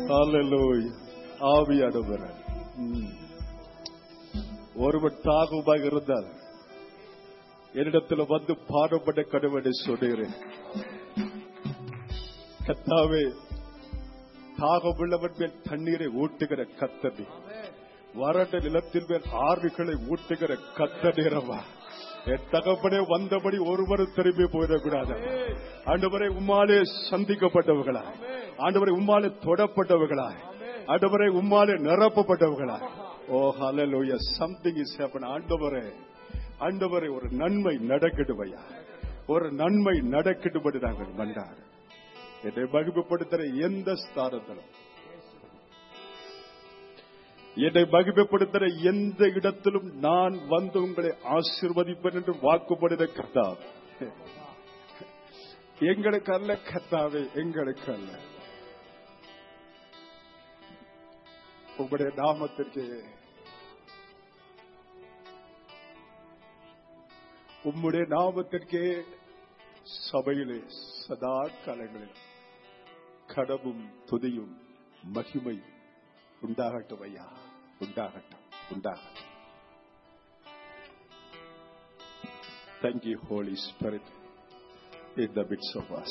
Hallelujah. ஆவியானவர் ம். ஒருவன் தாகமாக இருந்தால் என்னிடத்தில் வந்து பாடுபட கடவுளை சொல்லுகிறேன் கத்தாவே தாகமுள்ளவன் மேல் தண்ணீரை ஊட்டுகிற கத்தனி வறண்ட நிலத்தின் மேல் ஆறுகளை ஊட்டுகிற கத்தனிரவா என் தகப்பனே வந்தபடி ஒருவரும் திரும்பி போயிடக்கூடாது ஆண்டவரை உம்மாலே சந்திக்கப்பட்டவர்களா ஆண்டவரை உம்மாலே தொடப்பட்டவர்களா ஆண்டவரை உம்மாலே நிரப்பப்பட்டவர்களா ஓ ஹalleluya something is happening ஆண்டவரே ஆண்டவரே ஒரு நன்மை நடக்கிடுவையா ஒரு நன்மை நடக்கிடுபடி நாங்கள் மன்றாடு என்னை மகிமைப்படுத்துற எந்த ஸ்தானத்திலும் என்னை மகிமைப்படுத்துற எந்த இடத்திலும் நான் வந்து உங்களை ஆசீர்வதிப்பேன் என்று வாக்குப்படுத்த கத்தாவே எங்களுக்கு அல்ல கத்தாவே எங்களுக்கு அல்ல உங்களுடைய நாமத்திற்கு உம்முடைய நாமத்திற்கே சபையிலே சதா காலங்களில் கடவும் துதியும் மகிமை உண்டாகட்டும் ஐயா உண்டாகட்டும் உண்டாகட்டும் Thank you, Holy Spirit, in the midst of us.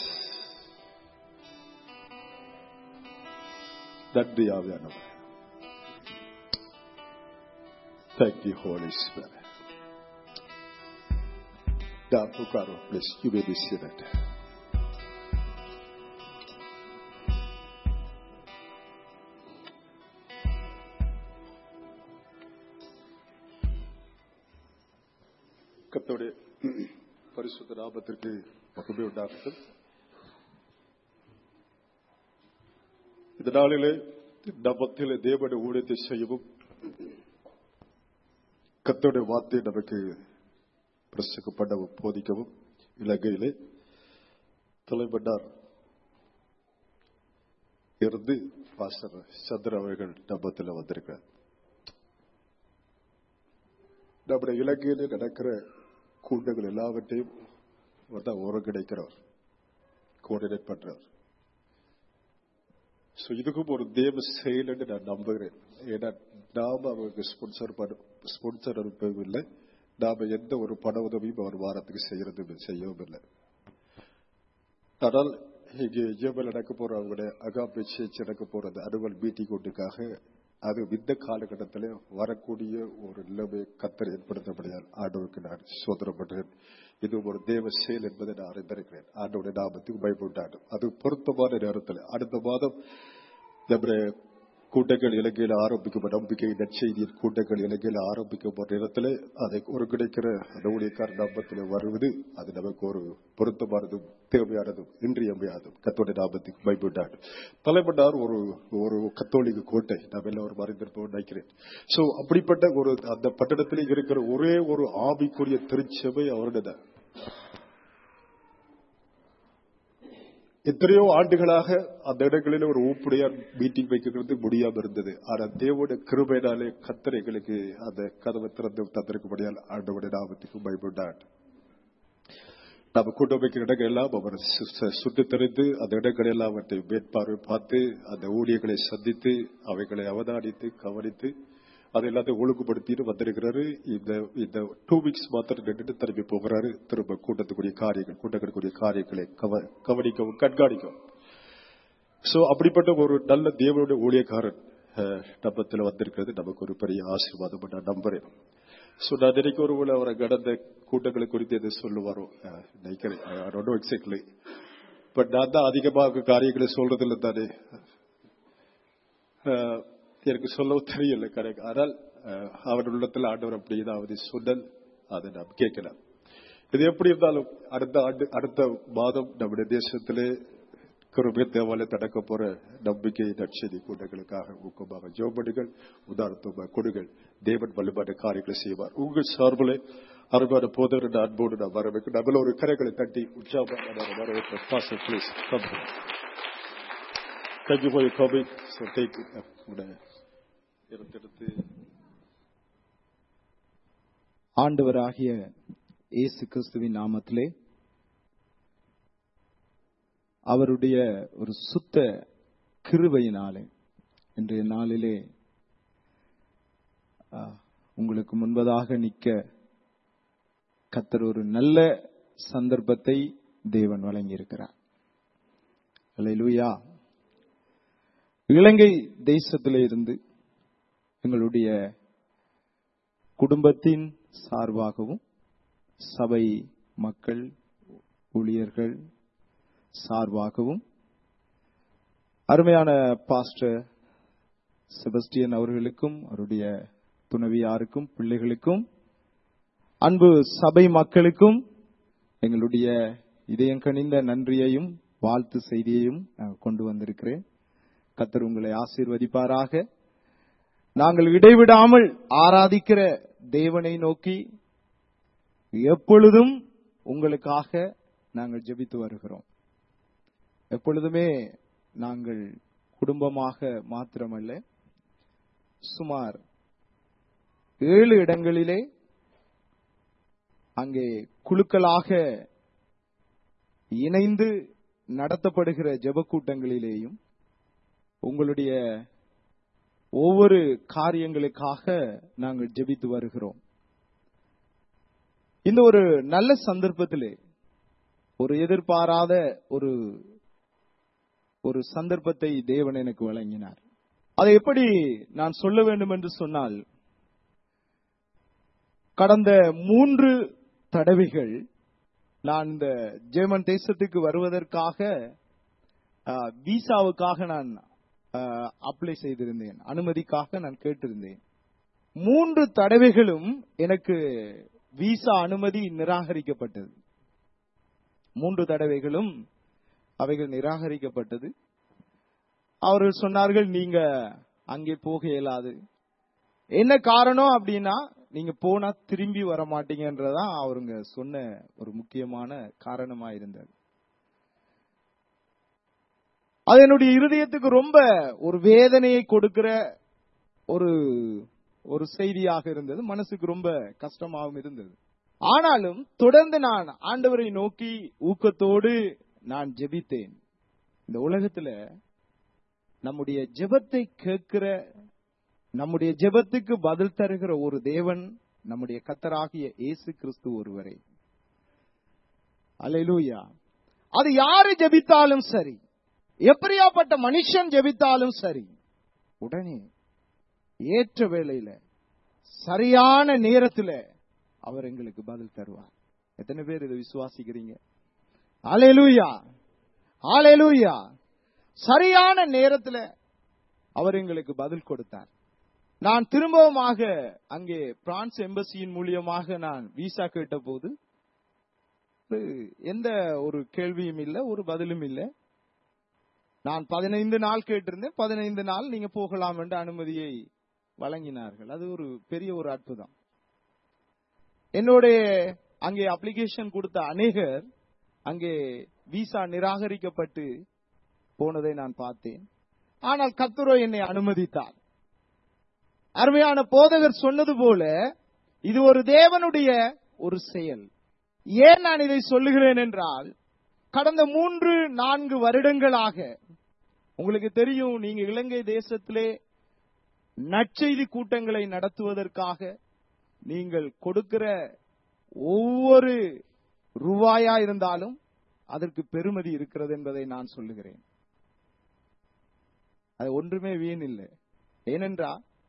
நன்றி ஆவியானவர் Thank you, Holy Spirit. Down to God, please. You may be seated. கர்த்தருடைய பரிசுத்த நாமத்திற்கு மகிமை உண்டாகட்டும் இந்த நாளிலே நம்பத்திலே தேவனுடைய ஊழியத்தை செய்யவும் கர்த்தருடைய வார்த்தை நமக்கு பிரசக்கப்படவும் போதிக்கவும் இலங்கையிலே தலைமன்னார் இருந்து பாஸ்டர் சந்திர அவர்கள் நம்பத்தில் வந்திருக்கிறார் நம்முடைய இலங்கையில நடக்கிற கூட்டங்கள் எல்லாவற்றையும் அவர் தான் ஒருங்கிணைக்கிறவர் கோஆர்டினேட் பண்றவர் ஸோ இதுக்கும் ஒரு தேவ செயல் என்று நான் நம்புகிறேன் ஏன்னா நாம அவருக்கு ஸ்பான்சர் பண்ண ஸ்பான்சர் அனுப்பவும் இல்லை நாம எந்த ஒரு பண உதவியும் அவர் வாரத்துக்கு செய்யறது செய்யவும் இல்லை ஆனால் இங்கே ஜெபல் நடக்க போற அவங்களுடைய அகாப்பை சேர்ச்சி நடக்க போற அந்த அனுவல் மீட்டிங் ஒன்றுக்காக அது இந்த காலகட்டத்தில் வரக்கூடிய ஒரு நிலைமை கத்தர் ஏற்படுத்தப்படியால் ஆண்டவருக்கு நான் சோதரப்படுகிறேன் இது ஒரு தேவ செயல் என்பதை நான் அறிந்திருக்கிறேன் ஆண்டோடைய நாமத்துக்கு பயப்பட்டாடும் அது பொருத்தமான நேரத்தில் அடுத்த மாதம் நம்முடைய கூட்டங்கள் இலங்கையில் ஆரம்பிக்கும் நம்பிக்கை நற்செய்தியின் கூட்டங்கள் இலங்கையில் ஆரம்பிக்கும் நேரத்தில் அதை ஒருங்கிணைக்கிற அந்த ஊழியக்கார நம்பத்தில் வருவது அது நமக்கு ஒரு பொருத்தமானதும் தேவையானதும் இன்றியமையாதும் கத்தோடைய நாமத்துக்கு பயப்பட்டாடும் தலைமன்னார் ஒரு ஒரு கத்தோலிக்க கோட்டை நாம் எல்லோரும் அறிந்திருப்போம் நினைக்கிறேன் சோ அப்படிப்பட்ட ஒரு அந்த பட்டணத்தில் இருக்கிற ஒரே ஒரு ஆவிக்குரிய திருச்சபை அவருடைய எத்தனையோ ஆண்டுகளாக அந்த இடங்களில் ஒரு ஊப்புடையார் மீட்டிங் வைக்கிறது முடியாம இருந்தது ஆனா தேவோட கிருபையினாலே கத்தரைகளுக்கு அந்த கதவை திறந்து தந்திருக்கும்படியால் ஆண்டவுடைய நாமத்துக்கு பயப்பட்டார் நம்ம கூட்டம் வைக்கிற இடங்கள் எல்லாம் அவர் சுட்டு தெரிந்து அந்த இடங்கள் எல்லாம் அவற்றை மேற்பார்வை பார்த்து அந்த ஊழியர்களை சந்தித்து அவைகளை அவதானித்து கவனித்து அதை எல்லாத்தையும் ஒழுங்குபடுத்திட்டு வந்திருக்கிறாரு இந்த இந்த டூ வீக்ஸ் மாத்திரம் நின்றுட்டு திரும்பி போகிறாரு திரும்ப கூட்டத்துக்குரிய காரியங்கள் கூட்டங்களுக்குரிய காரியங்களை கவனிக்கவும் கண்காணிக்கவும் சோ அப்படிப்பட்ட ஒரு நல்ல தேவனுடைய ஊழியக்காரன் நம்பத்தில் வந்திருக்கிறது நமக்கு ஒரு பெரிய ஆசீர்வாதம் நான் நம்புறேன் சோ நான் நினைக்க ஒருவேளை அவரை கடந்த கூட்டங்களை குறித்து எதை சொல்லுவாரோ நினைக்கிறேன் எக்ஸாக்ட்லி பட் நான் தான் அதிகமாக காரியங்களை சொல்றதில்லை தானே எனக்கு சொல்லவும் தெரியல கரெக்ட் ஆனால் அவர் உள்ளத்தில் ஆண்டவர் அப்படி ஏதாவது சொன்னல் அதை நாம் கேட்கலாம் இது எப்படி இருந்தாலும் அடுத்த ஆண்டு அடுத்த மாதம் நம்முடைய தேசத்திலே கருமே தேவாலயம் நடக்க போற நம்பிக்கை நற்செய்தி கூட்டங்களுக்காக ஊக்கமாக ஜோபடிகள் உதாரணத்துவமாக கொடுங்கள் தேவன் வலுவான காரியங்களை செய்வார் உங்கள் சார்பில் அருமையான போதர் என்ற அன்போடு நான் வரவேற்கும் நம்மள ஒரு கரைகளை தட்டி உற்சாகமாக வரவேற்க please Thank you for your coming. So take எடுத்தெடுத்து ஆண்டவராகிய இயேசு கிறிஸ்துவின் நாமத்திலே அவருடைய ஒரு சுத்த கிருபையினாலே இன்றைய நாளிலே ஆ, உங்களுக்கு முன்பதாக நிற்க கத்தர் ஒரு நல்ல சந்தர்ப்பத்தை தேவன் வழங்கியிருக்கிறார் அல்லேலூயா இலங்கை தேசத்திலே இருந்து எங்களுடைய குடும்பத்தின் சார்பாகவும் சபை மக்கள் ஊழியர்கள் சார்பாகவும் அருமையான பாஸ்டர் செபஸ்டியன் அவர்களுக்கும் அவருடைய துணைவியாருக்கும் பிள்ளைகளுக்கும் அன்பு சபை மக்களுக்கும் எங்களுடைய இதயம் கனிந்த நன்றியையும் வாழ்த்து செய்தியையும் நான் கொண்டு வந்திருக்கிறேன் கத்தர் உங்களை ஆசீர்வதிப்பாராக நாங்கள் இடைவிடாமல் ஆராதிக்கிற தேவனை நோக்கி எப்பொழுதும் உங்களுக்காக நாங்கள் ஜெபித்து வருகிறோம் எப்பொழுதுமே நாங்கள் குடும்பமாக மாத்திரமல்ல சுமார் ஏழு இடங்களிலே அங்கே குழுக்களாக இணைந்து நடத்தப்படுகிற ஜெப கூட்டங்களிலேயும் உங்களுடைய ஒவ்வொரு காரியங்களுக்காக நாங்கள் ஜெபித்து வருகிறோம் இந்த ஒரு நல்ல சந்தர்ப்பத்திலே ஒரு எதிர்பாராத ஒரு ஒரு சந்தர்ப்பத்தை தேவன் எனக்கு வழங்கினார் அதை எப்படி நான் சொல்ல வேண்டும் என்று சொன்னால் கடந்த மூன்று தடவைகள் நான் இந்த ஜெர்மன் தேசத்துக்கு வருவதற்காக அஹ், விசாவுக்காக நான் அப்ளை செய்திருந்தேன் அனுமதிக்காக நான் கேட்டிருந்தேன் மூன்று தடவைகளும் எனக்கு விசா அனுமதி நிராகரிக்கப்பட்டது மூன்று தடவைகளும் அவைகள் நிராகரிக்கப்பட்டது அவர்கள் சொன்னார்கள் நீங்க அங்கே போக இயலாது என்ன காரணம் அப்படின்னா நீங்க போனா திரும்பி வர மாட்டீங்கன்றதான் அவருங்க சொன்ன ஒரு முக்கியமான காரணமா இருந்தது அது என்னுடைய இருதயத்துக்கு ரொம்ப ஒரு வேதனையை கொடுக்கிற ஒரு ஒரு செய்தியாக இருந்தது மனசுக்கு ரொம்ப கஷ்டமாகவும் இருந்தது ஆனாலும் தொடர்ந்து நான் ஆண்டவரை நோக்கி ஊக்கத்தோடு நான் ஜெபித்தேன் இந்த உலகத்துல நம்முடைய ஜெபத்தை கேட்கிற நம்முடைய ஜெபத்துக்கு பதில் தருகிற ஒரு தேவன் நம்முடைய கத்தராகிய இயேசு கிறிஸ்து ஒருவரே அல்லேலூயா அது யாரு ஜெபித்தாலும் சரி எப்படியாப்பட்ட மனுஷன் ஜெபித்தாலும் சரி உடனே ஏற்ற வேளையில சரியான நேரத்துல அவர் எங்களுக்கு பதில் தருவார் எத்தனை பேர் இதை விசுவாசிக்கிறீங்க அலையலூயா ஆலையலூயா சரியான நேரத்துல அவர் எங்களுக்கு பதில் கொடுத்தார் நான் திரும்பவுமாக அங்கே பிரான்ஸ் எம்பசியின் மூலியமாக நான் விசா கேட்ட போது ஒரு- எந்த ஒரு கேள்வியும் இல்ல ஒரு பதிலும் இல்ல நான் பதினைந்து நாள் கேட்டிருந்தேன் பதினைந்து நாள் நீங்க போகலாம் என்ற அனுமதியை வழங்கினார்கள் அது ஒரு பெரிய ஒரு அற்புதம் என்னுடைய அங்கே அப்ளிகேஷன் கொடுத்த அநேகர் அங்கே விசா நிராகரிக்கப்பட்டு போனதை நான் பார்த்தேன் ஆனால் கத்துரோ என்னை அனுமதித்தார் அருமையான போதகர் சொன்னது போல இது ஒரு தேவனுடைய ஒரு செயல் ஏன் நான் இதை சொல்லுகிறேன் என்றால் கடந்த மூன்று நான்கு வருடங்களாக உங்களுக்கு தெரியும் நீங்க இலங்கை தேசத்திலே நற்செய்தி கூட்டங்களை நடத்துவதற்காக நீங்கள் கொடுக்கிற ஒவ்வொரு ரூபாயா இருந்தாலும் அதற்கு பெருமதி இருக்கிறது என்பதை நான் சொல்லுகிறேன் அது ஒன்றுமே வீண் இல்லை ஏனென்றா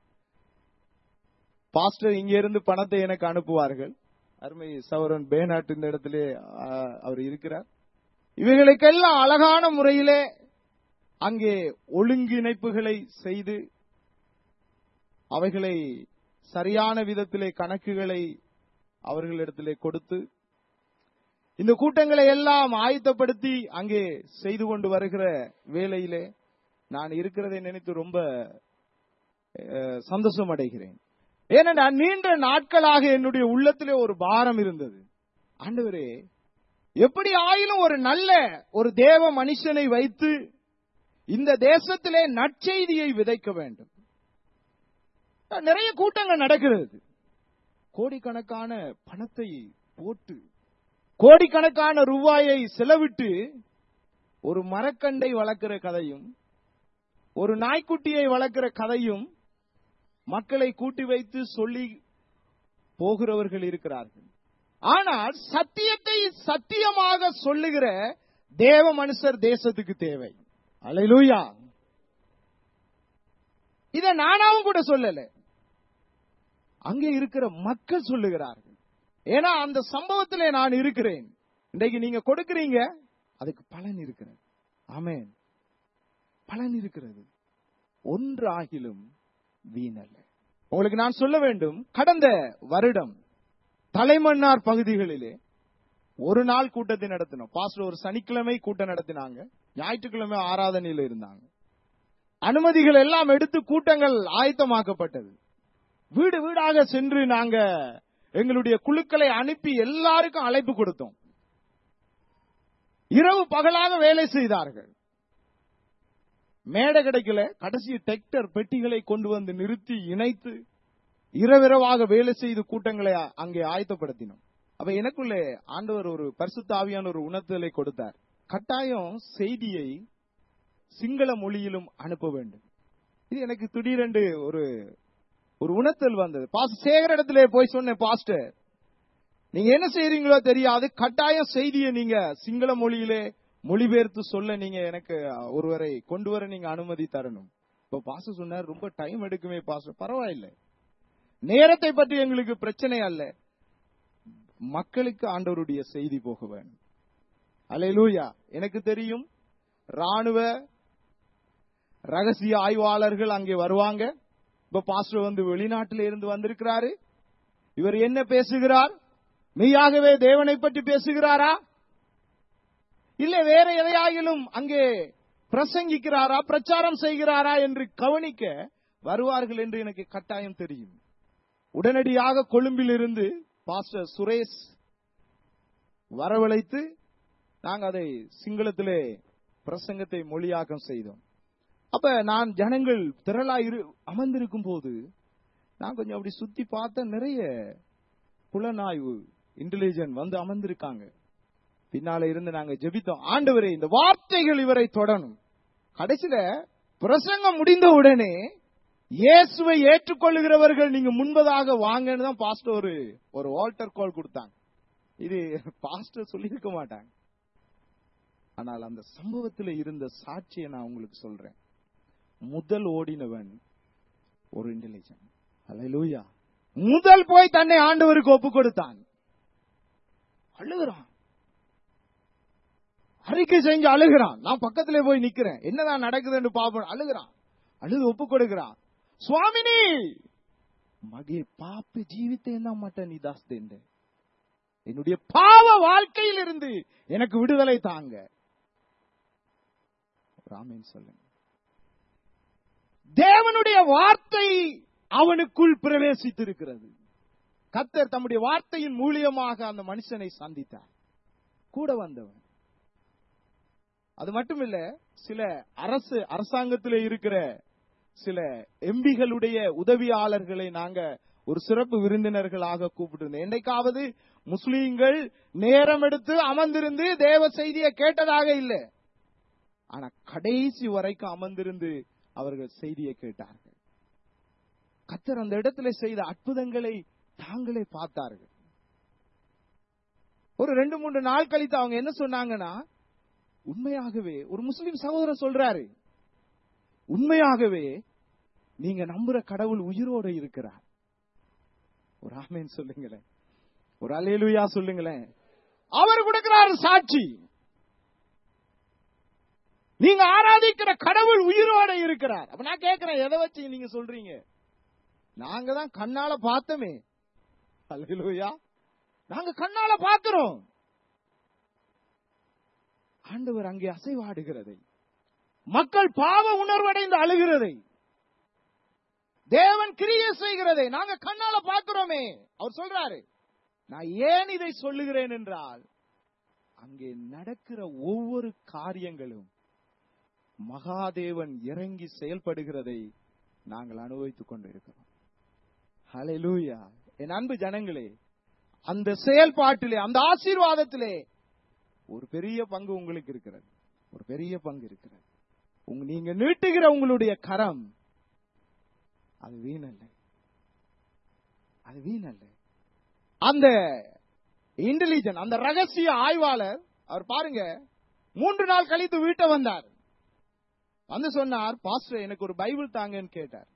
பாஸ்டர் இங்க இருந்து பணத்தை எனக்கு அனுப்புவார்கள் அருமை சவரன் பேனாட் இந்த இடத்திலே ஆ, அவர் இருக்கிறார் இவைகளுக்கெல்லாம் அழகான முறையிலே அங்கே ஒழுங்கிணைப்புகளை செய்து அவைகளை சரியான விதத்திலே கணக்குகளை அவர்களிடத்திலே கொடுத்து இந்த கூட்டங்களை எல்லாம் ஆயத்தப்படுத்தி அங்கே செய்து கொண்டு வருகிற வேளையிலே நான் இருக்கிறதை நினைத்து ரொம்ப அஹ், சந்தோஷம் அடைகிறேன் ஏனென்றால் நீண்ட நாட்களாக என்னுடைய உள்ளத்திலே ஒரு பாரம் இருந்தது ஆண்டவரே எப்படி ஆயினும் ஒரு நல்ல ஒரு தேவ மனுஷனை வைத்து இந்த தேசத்திலே நற்செய்தியை விதைக்க வேண்டும் நிறைய கூட்டங்கள் நடக்கிறது கோடிக்கணக்கான பணத்தை போட்டு கோடிக்கணக்கான ரூபாயை செலவிட்டு ஒரு மரக்கண்டை வளர்க்கிற கதையும் ஒரு நாய்க்குட்டியை வளர்க்கிற கதையும் மக்களை கூட்டி வைத்து சொல்லி போகிறவர்கள் இருக்கிறார்கள் ஆனால் சத்தியத்தை சத்தியமாக சொல்லுகிற தேவ மனுஷர் தேசத்துக்கு தேவை அலையிலூயா இத நானாவும் கூட சொல்லல அங்கே இருக்கிற மக்கள் சொல்லுகிறார்கள் ஏன்னா அந்த சம்பவத்திலே நான் இருக்கிறேன் இன்றைக்கு நீங்க கொடுக்கிறீங்க அதுக்கு பலன் இருக்கிறது ஆமென் பலன் இருக்கிறது ஒன்று ஆகிலும் வீணல்ல உங்களுக்கு நான் சொல்ல வேண்டும் கடந்த வருடம் தலைமன்னார் பகுதிகளிலே ஒரு நாள் கூட்டத்தை நடத்தினோம் பாஸ்டர் ஒரு சனிக்கிழமை கூட்டம் நடத்தினாங்க ஞாயிற்றுக்கிழமை ஆராதனையில் இருந்தாங்க அனுமதிகள் எல்லாம் எடுத்து கூட்டங்கள் ஆயத்தமாக்கப்பட்டது வீடு வீடாக சென்று நாங்க எங்களுடைய குழுக்களை அனுப்பி எல்லாருக்கும் அழைப்பு கொடுத்தோம் இரவு பகலாக வேலை செய்தார்கள் மேடை கிடைக்கல கடைசி டெக்டர் பெட்டிகளை கொண்டு வந்து நிறுத்தி இணைத்து இரவிரவாக வேலை செய்து கூட்டங்களை அ- அங்கே ஆயத்தப்படுத்தினோம் அப்ப எனக்குள்ளே ஆண்டவர் ஒரு பரிசுத்த ஆவியான ஒரு உணர்த்தலை கொடுத்தார் கட்டாயம் செய்தியை சிங்கள மொழியிலும் அனுப்ப வேண்டும் இது எனக்கு திடீரென்று ஒரு ஒரு உணர்த்தல் வந்தது பாஸ் சேகர இடத்துல போய் சொன்னேன் பாஸ்டர் நீங்க என்ன செய்றீங்களோ தெரியாது கட்டாயம் செய்தியை நீங்க சிங்கள மொழியிலே மொழிபெயர்த்து சொல்ல நீங்க எனக்கு ஒருவரை கொண்டு வர நீங்க அனுமதி தரணும் இப்ப பாச சொன்னார் ரொம்ப டைம் எடுக்குமே பாச பரவாயில்லை நேரத்தை பற்றி எங்களுக்கு பிரச்சனை அல்ல மக்களுக்கு ஆண்டவருடைய செய்தி போக வேண்டும் அல்லேலூயா எனக்கு தெரியும் ராணுவ ரகசிய ஆய்வாளர்கள் அங்கே வருவாங்க இப்ப பாஸ்டர் வந்து வெளிநாட்டில இருந்து வந்திருக்கிறாரு இவர் என்ன பேசுகிறார் மெய்யாகவே தேவனை பற்றி பேசுகிறாரா இல்ல வேற எதையாகிலும் அங்கே பிரசங்கிக்கிறாரா பிரச்சாரம் செய்கிறாரா என்று கவனிக்க வருவார்கள் என்று எனக்கு கட்டாயம் தெரியும் உடனடியாக கொழும்பில் இருந்து பாஸ்டர் சுரேஷ் வரவழைத்து நாங்க அதை சிங்களத்திலே பிரசங்கத்தை மொழியாக்கம் செய்தோம் அப்ப நான் ஜனங்கள் திரளா இரு அமர்ந்திருக்கும் போது நான் கொஞ்சம் அப்படி சுத்தி பார்த்த நிறைய புலனாய்வு இன்டெலிஜென்ட் வந்து அமர்ந்திருக்காங்க பின்னால இருந்து நாங்க ஜெபித்தோம் ஆண்டவரே இந்த வார்த்தைகள் இவரை தொடணும் கடைசியில பிரசங்கம் முடிந்த உடனே இயேசுவை ஏற்றுக்கொள்ளுகிறவர்கள் நீங்க முன்பதாக வாங்கன்னு தான் பாஸ்டர் ஒரு ஒரு வால்டர் கால் கொடுத்தாங்க இது பாஸ்டர் சொல்லியிருக்க மாட்டாங்க ஆனால் அந்த சம்பவத்தில் இருந்த சாட்சியை நான் உங்களுக்கு சொல்றேன் முதல் ஓடினவன் ஒரு இன்டெலிஜென்ட் அல்லேலூயா முதல் போய் தன்னை ஆண்டவருக்கு ஒப்பு கொடுத்தான் அழுகிறான் அறிக்கை செஞ்சு அழுகிறான் நான் பக்கத்திலே போய் நிக்கிறேன் என்னதான் நடக்குதுன்னு பாப்போம் அழுகிறான் அழுது ஒப்பு கொடுக்கிறான் சுவாமினி மகே பாப்ப ஜீவித்தேன்னா மட்ட நீ தாஸ்தேன் என்னுடைய பாவ வாழ்க்கையில் இருந்து எனக்கு விடுதலை தாங்க ராமேன் சொல்லுங்க தேவனுடைய வார்த்தை அவனுக்குள் பிரவேசித்திருக்கிறது கத்தர் தம்முடைய வார்த்தையின் மூலியமாக அந்த மனுஷனை சந்தித்தார் கூட வந்தவன் அது மட்டுமில்ல சில அரசு அரசாங்கத்தில் இருக்கிற சில எம்பிகளுடைய உதவியாளர்களை நாங்க ஒரு சிறப்பு விருந்தினர்களாக கூப்பிட்டு என்னைக்காவது முஸ்லீம்கள் நேரம் எடுத்து அமர்ந்திருந்து தேவ செய்தியை கேட்டதாக இல்லை ஆனா கடைசி வரைக்கும் அமர்ந்திருந்து அவர்கள் செய்தியை கேட்டார்கள் கத்தர் அந்த இடத்துல செய்த அற்புதங்களை தாங்களே பார்த்தார்கள் ஒரு ரெண்டு மூன்று நாள் கழித்து அவங்க என்ன சொன்னாங்கன்னா உண்மையாகவே ஒரு முஸ்லிம் சகோதரர் சொல்றாரு உண்மையாகவே நீங்க நம்புற கடவுள் உயிரோட இருக்கிறார் ஒரு ஆமேன் சொல்லுங்களேன் ஒரு அலேலுயா சொல்லுங்களேன் அவர் கொடுக்கிறார் சாட்சி நீங்க ஆராதிக்கிற கடவுள் உயிரோட இருக்கிறார் அப்ப நான் கேட்கிறேன் எதை வச்சு நீங்க சொல்றீங்க நாங்க தான் கண்ணால பார்த்தோமே அல்லேலூயா நாங்க கண்ணால பார்க்கிறோம் ஆண்டவர் அங்கே அசைவாடுகிறதை மக்கள் பாவ உணர்வடைந்து அழுகிறதை தேவன் கிரியை செய்கிறதை நாங்க கண்ணால பார்க்கிறோமே அவர் சொல்றாரு நான் ஏன் இதை சொல்லுகிறேன் என்றால் அங்கே நடக்கிற ஒவ்வொரு காரியங்களும் மகாதேவன் இறங்கி செயல்படுகிறதை நாங்கள் அனுபவித்துக் கொண்டிருக்கிறோம் ஹalleluya என் அன்பு ஜனங்களே அந்த செயல்பாட்டிலே அந்த ஆசீர்வாதத்திலே ஒரு பெரிய பங்கு உங்களுக்கு இருக்கிறது ஒரு பெரிய பங்கு இருக்கிறது உங்க நீங்க நீட்டுகிற உங்களுடைய கரம் அது வீணல்ல அது வீணல்ல அந்த இன்டெலிஜென்ட் அந்த ரகசிய ஆய்வாளர் அவர் பாருங்க மூன்று நாள் கழித்து வீட்டை வந்தார் வந்து சொன்னார் பாஸ்டர் எனக்கு ஒரு பைபிள் தாங்கன்னு கேட்டார்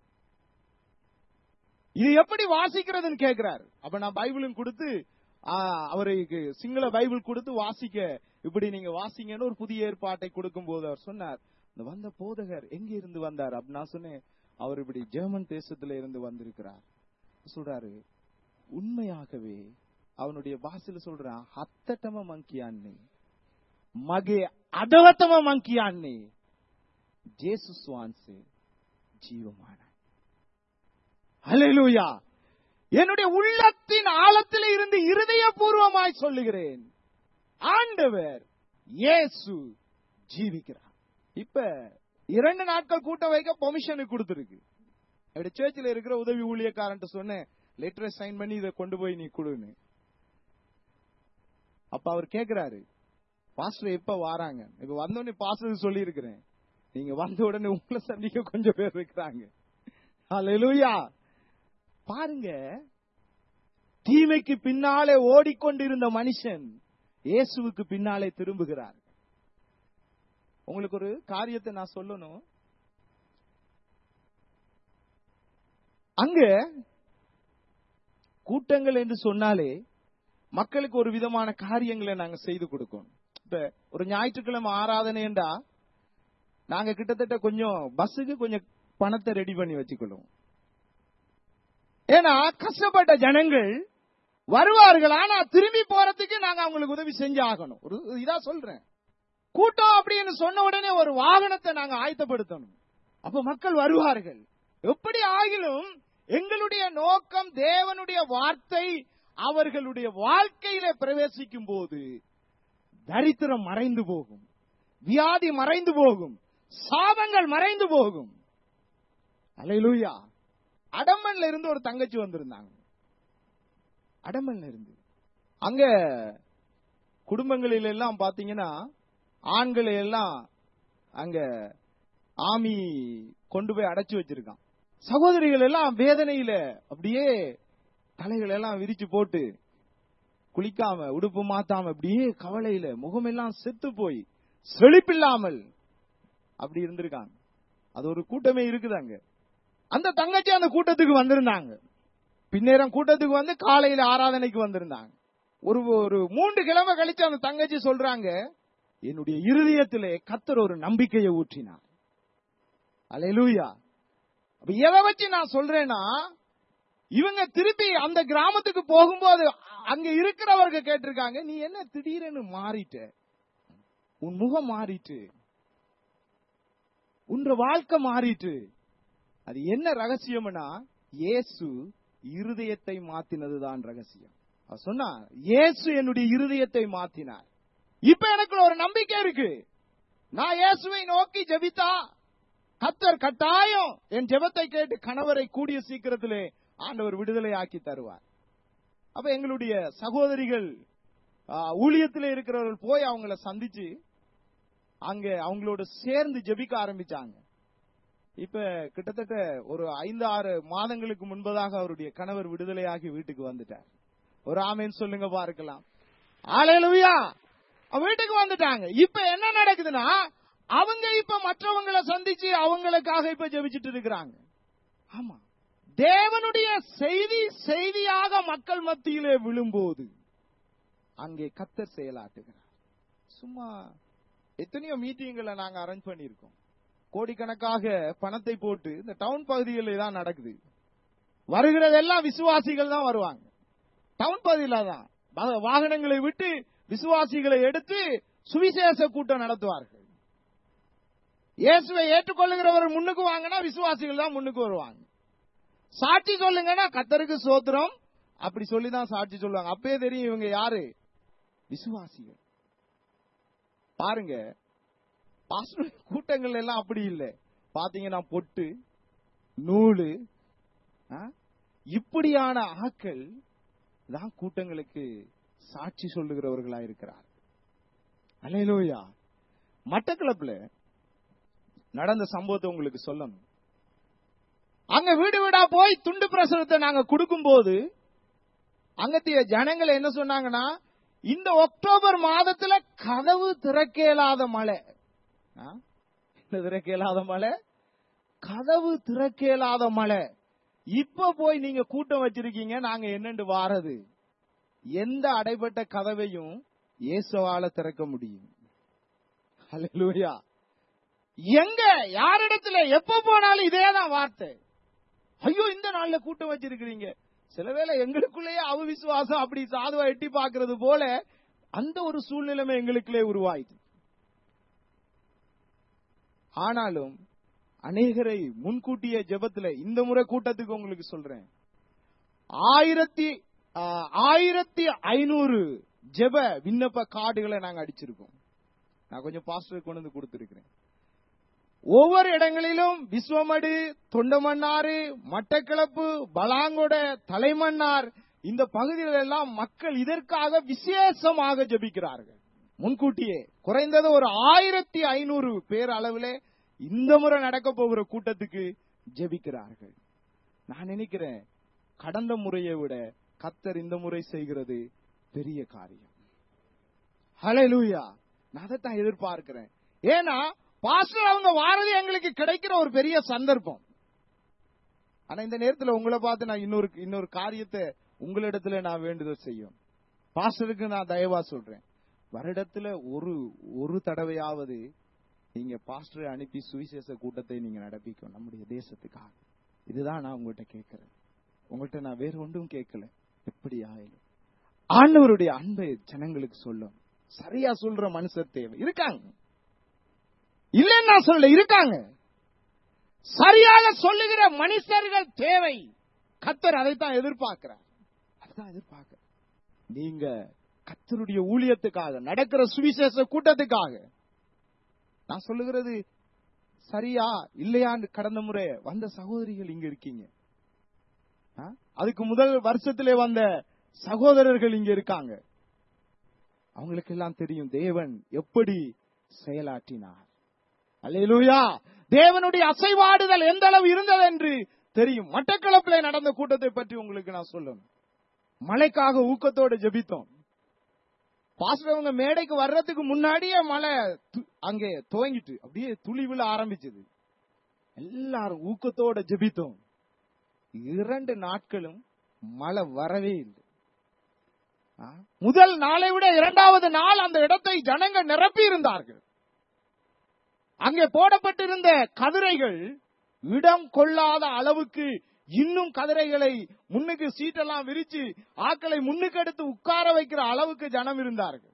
இது எப்படி வாசிக்கிறதுன்னு கேட்கிறார் அப்ப நான் பைபிளும் கொடுத்து ஆ, அவருக்கு சிங்கள பைபிள் கொடுத்து வாசிக்க இப்படி நீங்க வாசிங்கன்னு ஒரு புதிய ஏற்பாட்டை கொடுக்கும் போது அவர் சொன்னார் இந்த வந்த போதகர் எங்க இருந்து வந்தார் அப்ப நான் சொன்னேன் அவர் இப்படி ஜெர்மன் தேசத்துல இருந்து வந்திருக்கிறார் சொல்றாரு உண்மையாகவே அவனுடைய பாஷையில சொல்றான் ಹತ್ತಟಮ ಮಂಕಿಯಾನ್ನಿ ಮಗೆ ಅದವತಮ ಮಂಕಿಯಾನ್ನಿ ಜೇಸು ಸ್ವಾನ್ಸೆ ಜೀವಮಾನ ஹalleluya என்னுடைய உள்ளத்தின் ஆழத்தில் இருந்து இருதயபூர்வமாய் சொல்லுகிறேன் ஆண்டவர் இயேசு ஜீவிக்கிறார் இப்ப இரண்டு நாட்கள் கூட்ட வைக்க பெர்மிஷன் கொடுத்திருக்கு அப்படி சேர்ச்சில் இருக்கிற உதவி ஊழியக்காரன்ட்டு சொன்னேன் லெட்டரை சைன் பண்ணி இதை கொண்டு போய் நீ கொடுன்னு அப்ப அவர் கேக்குறாரு பாஸ்டர் எப்ப வாராங்க இப்ப வந்தோடனே பாஸ்டர் சொல்லி இருக்கிறேன் நீங்க வந்த உடனே உங்களை சந்திக்க கொஞ்சம் பேர் இருக்கிறாங்க ஹalleluya பாருங்க தீமைக்கு பின்னாலே ஓடிக்கொண்டிருந்த மனுஷன் இயேசுவுக்கு பின்னாலே திரும்புகிறார் உங்களுக்கு ஒரு காரியத்தை நான் சொல்லணும் அங்க கூட்டங்கள் என்று சொன்னாலே மக்களுக்கு ஒரு விதமான காரியங்களை நாங்க செய்து கொடுக்கணும் இப்ப ஒரு ஞாயிற்றுக்கிழமை ஆராதனை என்றா நாங்க கிட்டத்தட்ட கொஞ்சம் பஸ்ஸுக்கு கொஞ்சம் பணத்தை ரெடி பண்ணி வச்சுக்கொள்ளும் ஏன்னா கஷ்டப்பட்ட ஜனங்கள் வருவார்கள் ஆனா திரும்பி போறதுக்கு நாங்க அவங்களுக்கு உதவி செஞ்சு ஆகணும் ஒரு இதா சொல்றேன் கூட்டம் அப்படின்னு சொன்ன உடனே ஒரு வாகனத்தை நாங்க ஆயத்தப்படுத்தணும் அப்ப மக்கள் வருவார்கள் எப்படி ஆகிலும் எங்களுடைய நோக்கம் தேவனுடைய வார்த்தை அவர்களுடைய வாழ்க்கையில பிரவேசிக்கும் போது தரித்திரம் மறைந்து போகும் வியாதி மறைந்து போகும் சாபங்கள் மறைந்து போகும் அலையிலூயா அடம்பன்ல இருந்து ஒரு தங்கச்சி வந்திருந்தாங்க அடம்பன்ல இருந்து அங்க குடும்பங்களில் எல்லாம் பாத்தீங்கன்னா ஆண்களை எல்லாம் அங்க ஆமி கொண்டு போய் அடைச்சு வச்சிருக்கான் சகோதரிகள் எல்லாம் வேதனையில அப்படியே தலைகள் எல்லாம் விரிச்சு போட்டு குளிக்காம உடுப்பு மாத்தாம அப்படியே கவலையில முகமெல்லாம் செத்து போய் செழிப்பில்லாமல் அப்படி இருந்திருக்காங்க அது ஒரு கூட்டமே இருக்குது அங்க அந்த தங்கச்சி அந்த கூட்டத்துக்கு வந்திருந்தாங்க பின்னேரம் கூட்டத்துக்கு வந்து காலையில ஆராதனைக்கு வந்திருந்தாங்க ஒரு ஒரு மூன்று கிழமை கழிச்சு அந்த தங்கச்சி சொல்றாங்க என்னுடைய இருதயத்திலே கத்தர் ஒரு நம்பிக்கையை ஊற்றினார் அலையலூயா அப்ப எதை வச்சு நான் சொல்றேன்னா இவங்க திருப்பி அந்த கிராமத்துக்கு போகும்போது அங்க இருக்கிறவர்கள் கேட்டிருக்காங்க நீ என்ன திடீரென்னு மாறிட்ட உன் முகம் மாறிட்டு உன்ற வாழ்க்கை மாறிட்டு அது என்ன ரகசியம்னா இயேசு இருதயத்தை மாத்தினதுதான் ரகசியம் அவர் சொன்னா இயேசு என்னுடைய இருதயத்தை மாத்தினார் இப்ப எனக்கு ஒரு நம்பிக்கை இருக்கு நான் இயேசுவை நோக்கி ஜெபித்தா கத்தர் கட்டாயம் என் ஜெபத்தை கேட்டு கணவரை கூடிய சீக்கிரத்திலே ஆண்டவர் விடுதலை ஆக்கி தருவார் அப்ப எங்களுடைய சகோதரிகள் ஆ, ஊழியத்திலே இருக்கிறவர்கள் போய் அவங்கள சந்திச்சு அங்க அவங்களோட சேர்ந்து ஜெபிக்க ஆரம்பிச்சாங்க இப்ப கிட்டத்தட்ட ஒரு ஐந்து ஆறு மாதங்களுக்கு முன்பதாக அவருடைய கணவர் விடுதலையாகி வீட்டுக்கு வந்துட்டார் ஒரு ஆமேன்னு சொல்லுங்க பார்க்கலாம் ஆலையிலுயா வீட்டுக்கு வந்துட்டாங்க இப்ப என்ன நடக்குதுன்னா அவங்க இப்ப மற்றவங்களை சந்திச்சு அவங்களுக்காக இப்ப ஜெபிச்சிட்டு இருக்கிறாங்க ஆமா தேவனுடைய செய்தி செய்தியாக மக்கள் மத்தியிலே விழும்போது அங்கே கத்தர் செயலாட்டுகிறார் சும்மா எத்தனையோ மீட்டிங்களை நாங்க அரேஞ்ச் பண்ணியிருக்கோம் கோடிக்கணக்காக பணத்தை போட்டு இந்த டவுன் பகுதிகளில் தான் நடக்குது வருகிறதெல்லாம் விசுவாசிகள் தான் வருவாங்க டவுன் பகுதியில தான் வா- வாகனங்களை விட்டு விசுவாசிகளை எடுத்து சுவிசேஷ கூட்டம் நடத்துவார்கள் இயேசுவை ஏற்றுக்கொள்ளுகிறவர் முன்னுக்கு வாங்கினா விசுவாசிகள் தான் முன்னுக்கு வருவாங்க சாட்சி சொல்லுங்கன்னா கத்தருக்கு சோத்திரம் அப்படி சொல்லி தான் சாட்சி சொல்லுவாங்க அப்பயே தெரியும் இவங்க யாரு விசுவாசிகள் பாருங்க பாஸ்டர் கூட்டங்கள் எல்லாம் அப்படி இல்லை பாத்தீங்கன்னா பொட்டு நூலு ஆ? இப்படியான ஆக்கள் தான் கூட்டங்களுக்கு சாட்சி சொல்லுகிறவர்களா இருக்கிறார் அலையிலோயா மட்டக்களப்புல நடந்த சம்பவத்தை உங்களுக்கு சொல்லணும் அங்க வீடு வீடா போய் துண்டு பிரசுரத்தை நாங்க கொடுக்கும்போது அங்கத்திய ஜனங்கள் என்ன சொன்னாங்கன்னா இந்த அக்டோபர் மாதத்துல கதவு திறக்க இயலாத மழை ஆ? என்ன திறக்க இயலாத மழை கதவு திறக்க இயலாத மழை இப்ப போய் நீங்க கூட்டம் வச்சிருக்கீங்க நாங்க என்னண்டு வாரது எந்த அடைபட்ட கதவையும் இயேசுவால திறக்க முடியும் ஹalleluya எங்க யாரிடத்துல எப்ப போனாலும் இதேதான் வார்த்தை ஐயோ இந்த நாள்ல கூட்டம் வச்சிருக்கிறீங்க சில வேளை எங்களுக்குள்ளேயே அவிசுவாசம் அப்படி சாதுவா எட்டி பார்க்கிறது போல அந்த ஒரு சூழ்நிலைமை எங்களுக்குள்ளே உருவாயிட்டு ஆனாலும் அநேகரை முன்கூட்டிய ஜெபத்துல இந்த முறை கூட்டத்துக்கு உங்களுக்கு சொல்றேன் ஆயிரத்தி ஆ, ஆயிரத்தி ஐநூறு ஜெப விண்ணப்ப கார்டுகளை நாங்க அடிச்சிருக்கோம் நான் கொஞ்சம் பாஸ்டர் கொண்டு வந்து கொடுத்திருக்கிறேன் ஒவ்வொரு இடங்களிலும் விஸ்வமடு தொண்டமன்னாறு மட்டக்களப்பு பலாங்கொட தலைமன்னார் இந்த பகுதிகள் எல்லாம் மக்கள் இதற்காக விசேஷமாக ஜெபிக்கிறார்கள் முன்கூட்டியே குறைந்தது ஒரு ஆயிரத்தி ஐநூறு பேர் அளவிலே இந்த முறை நடக்க போகிற கூட்டத்துக்கு ஜெபிக்கிறார்கள் நான் நினைக்கிறேன் கடந்த முறையை விட கத்தர் இந்த முறை செய்கிறது பெரிய காரியம் ஹalleluya நான் அதைத்தான் எதிர்பார்க்கிறேன் ஏன்னா பாஸ்டர் அவங்க வாரது எங்களுக்கு கிடைக்கிற ஒரு பெரிய சந்தர்ப்பம் ஆனா இந்த நேரத்துல உங்களை பார்த்து நான் இன்னொரு இன்னொரு காரியத்தை உங்களிடத்துல நான் வேண்டுதல் செய்யும் பாஸ்டருக்கு நான் தயவா சொல்றேன் வருடத்துல ஒரு ஒரு தடவையாவது நீங்க பாஸ்டரை அனுப்பி சுவிசேஷ கூட்டத்தை நீங்க நடப்பிக்கும் நம்முடைய தேசத்துக்காக இதுதான் நான் உங்கள்கிட்ட கேட்கிறேன் உங்கள்கிட்ட நான் வேற ஒன்றும் கேட்கல எப்படி ஆயிலும் ஆண்டவருடைய அன்பை ஜனங்களுக்கு சொல்லும் சரியா சொல்ற மனுஷர் தேவை இருக்காங்க இல்லைன்னு நான் சொல்ல இருக்காங்க சரியாக சொல்லுகிற மனுஷர்கள் தேவை கத்தர் அதைத்தான் எதிர்பார்க்கிறார் அதைத்தான் எதிர்பார்க்க நீங்க கத்தருடைய ஊழியத்துக்காக நடக்கிற சுவிசேஷ கூட்டத்துக்காக நான் சொல்லுகிறது சரியா இல்லையான்னு கடந்த முறை வந்த சகோதரிகள் இங்க இருக்கீங்க ஆ? அதுக்கு முதல் வருஷத்திலே வந்த சகோதரர்கள் இங்க இருக்காங்க அவங்களுக்கு எல்லாம் தெரியும் தேவன் எப்படி செயலாற்றினார் அல்லேலூயா தேவனுடைய அசைவாடுதல் எந்த அளவு இருந்தது என்று தெரியும் மட்டக்களப்பிலே நடந்த கூட்டத்தை பற்றி உங்களுக்கு நான் சொல்லணும் மழைக்காக ஊக்கத்தோட ஜெபித்தோம் பாஸ்டர் அவங்க மேடைக்கு வர்றதுக்கு முன்னாடியே மழை து- அங்கே துவங்கிட்டு அப்படியே துளி விழ ஆரம்பிச்சது எல்லாரும் ஊக்கத்தோட ஜெபித்தோம் இரண்டு நாட்களும் மழை வரவே இல்லை ஆ? முதல் நாளை விட இரண்டாவது நாள் அந்த இடத்தை ஜனங்க நிரப்பி இருந்தார்கள் அங்கே போடப்பட்டிருந்த கதிரைகள் இடம் கொள்ளாத அளவுக்கு இன்னும் கதிரைகளை முன்னுக்கு சீட்டெல்லாம் விரிச்சு ஆக்களை முன்னுக்கு எடுத்து உட்கார வைக்கிற அளவுக்கு ஜனம் இருந்தார்கள்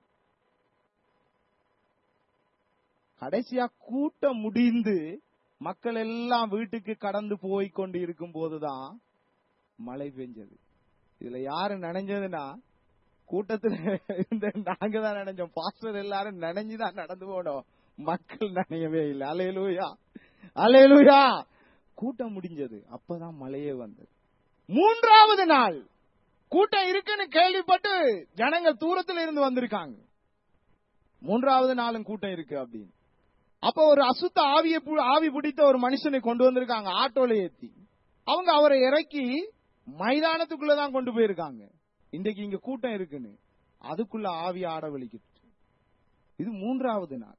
கடைசியா கூட்டம் முடிந்து மக்கள் எல்லாம் வீட்டுக்கு கடந்து போய் கொண்டு இருக்கும் போதுதான் மழை பெஞ்சது இதுல யாரு நனைஞ்சதுன்னா கூட்டத்துல இருந்த நாங்க தான் நினைஞ்சோம் பாஸ்டர் எல்லாரும் நனைஞ்சுதான் நடந்து போனோம் மக்கள் நனையவே இல்லை அலையலூயா அலையலூயா கூட்டம் முடிஞ்சது அப்பதான் மழையே வந்தது மூன்றாவது நாள் கூட்டம் இருக்குன்னு கேள்விப்பட்டு ஜனங்கள் தூரத்துல இருந்து வந்திருக்காங்க மூன்றாவது நாளும் கூட்டம் இருக்கு அப்படின்னு அப்ப ஒரு அசுத்த ஆவியை பு- ஆவி பிடித்த ஒரு மனுஷனை கொண்டு வந்திருக்காங்க ஆட்டோல ஏத்தி அவங்க அவரை இறக்கி மைதானத்துக்குள்ளதான் கொண்டு போயிருக்காங்க இன்றைக்கு இங்க கூட்டம் இருக்குன்னு அதுக்குள்ள ஆவி ஆட வலிக்கிட்டு இது மூன்றாவது நாள்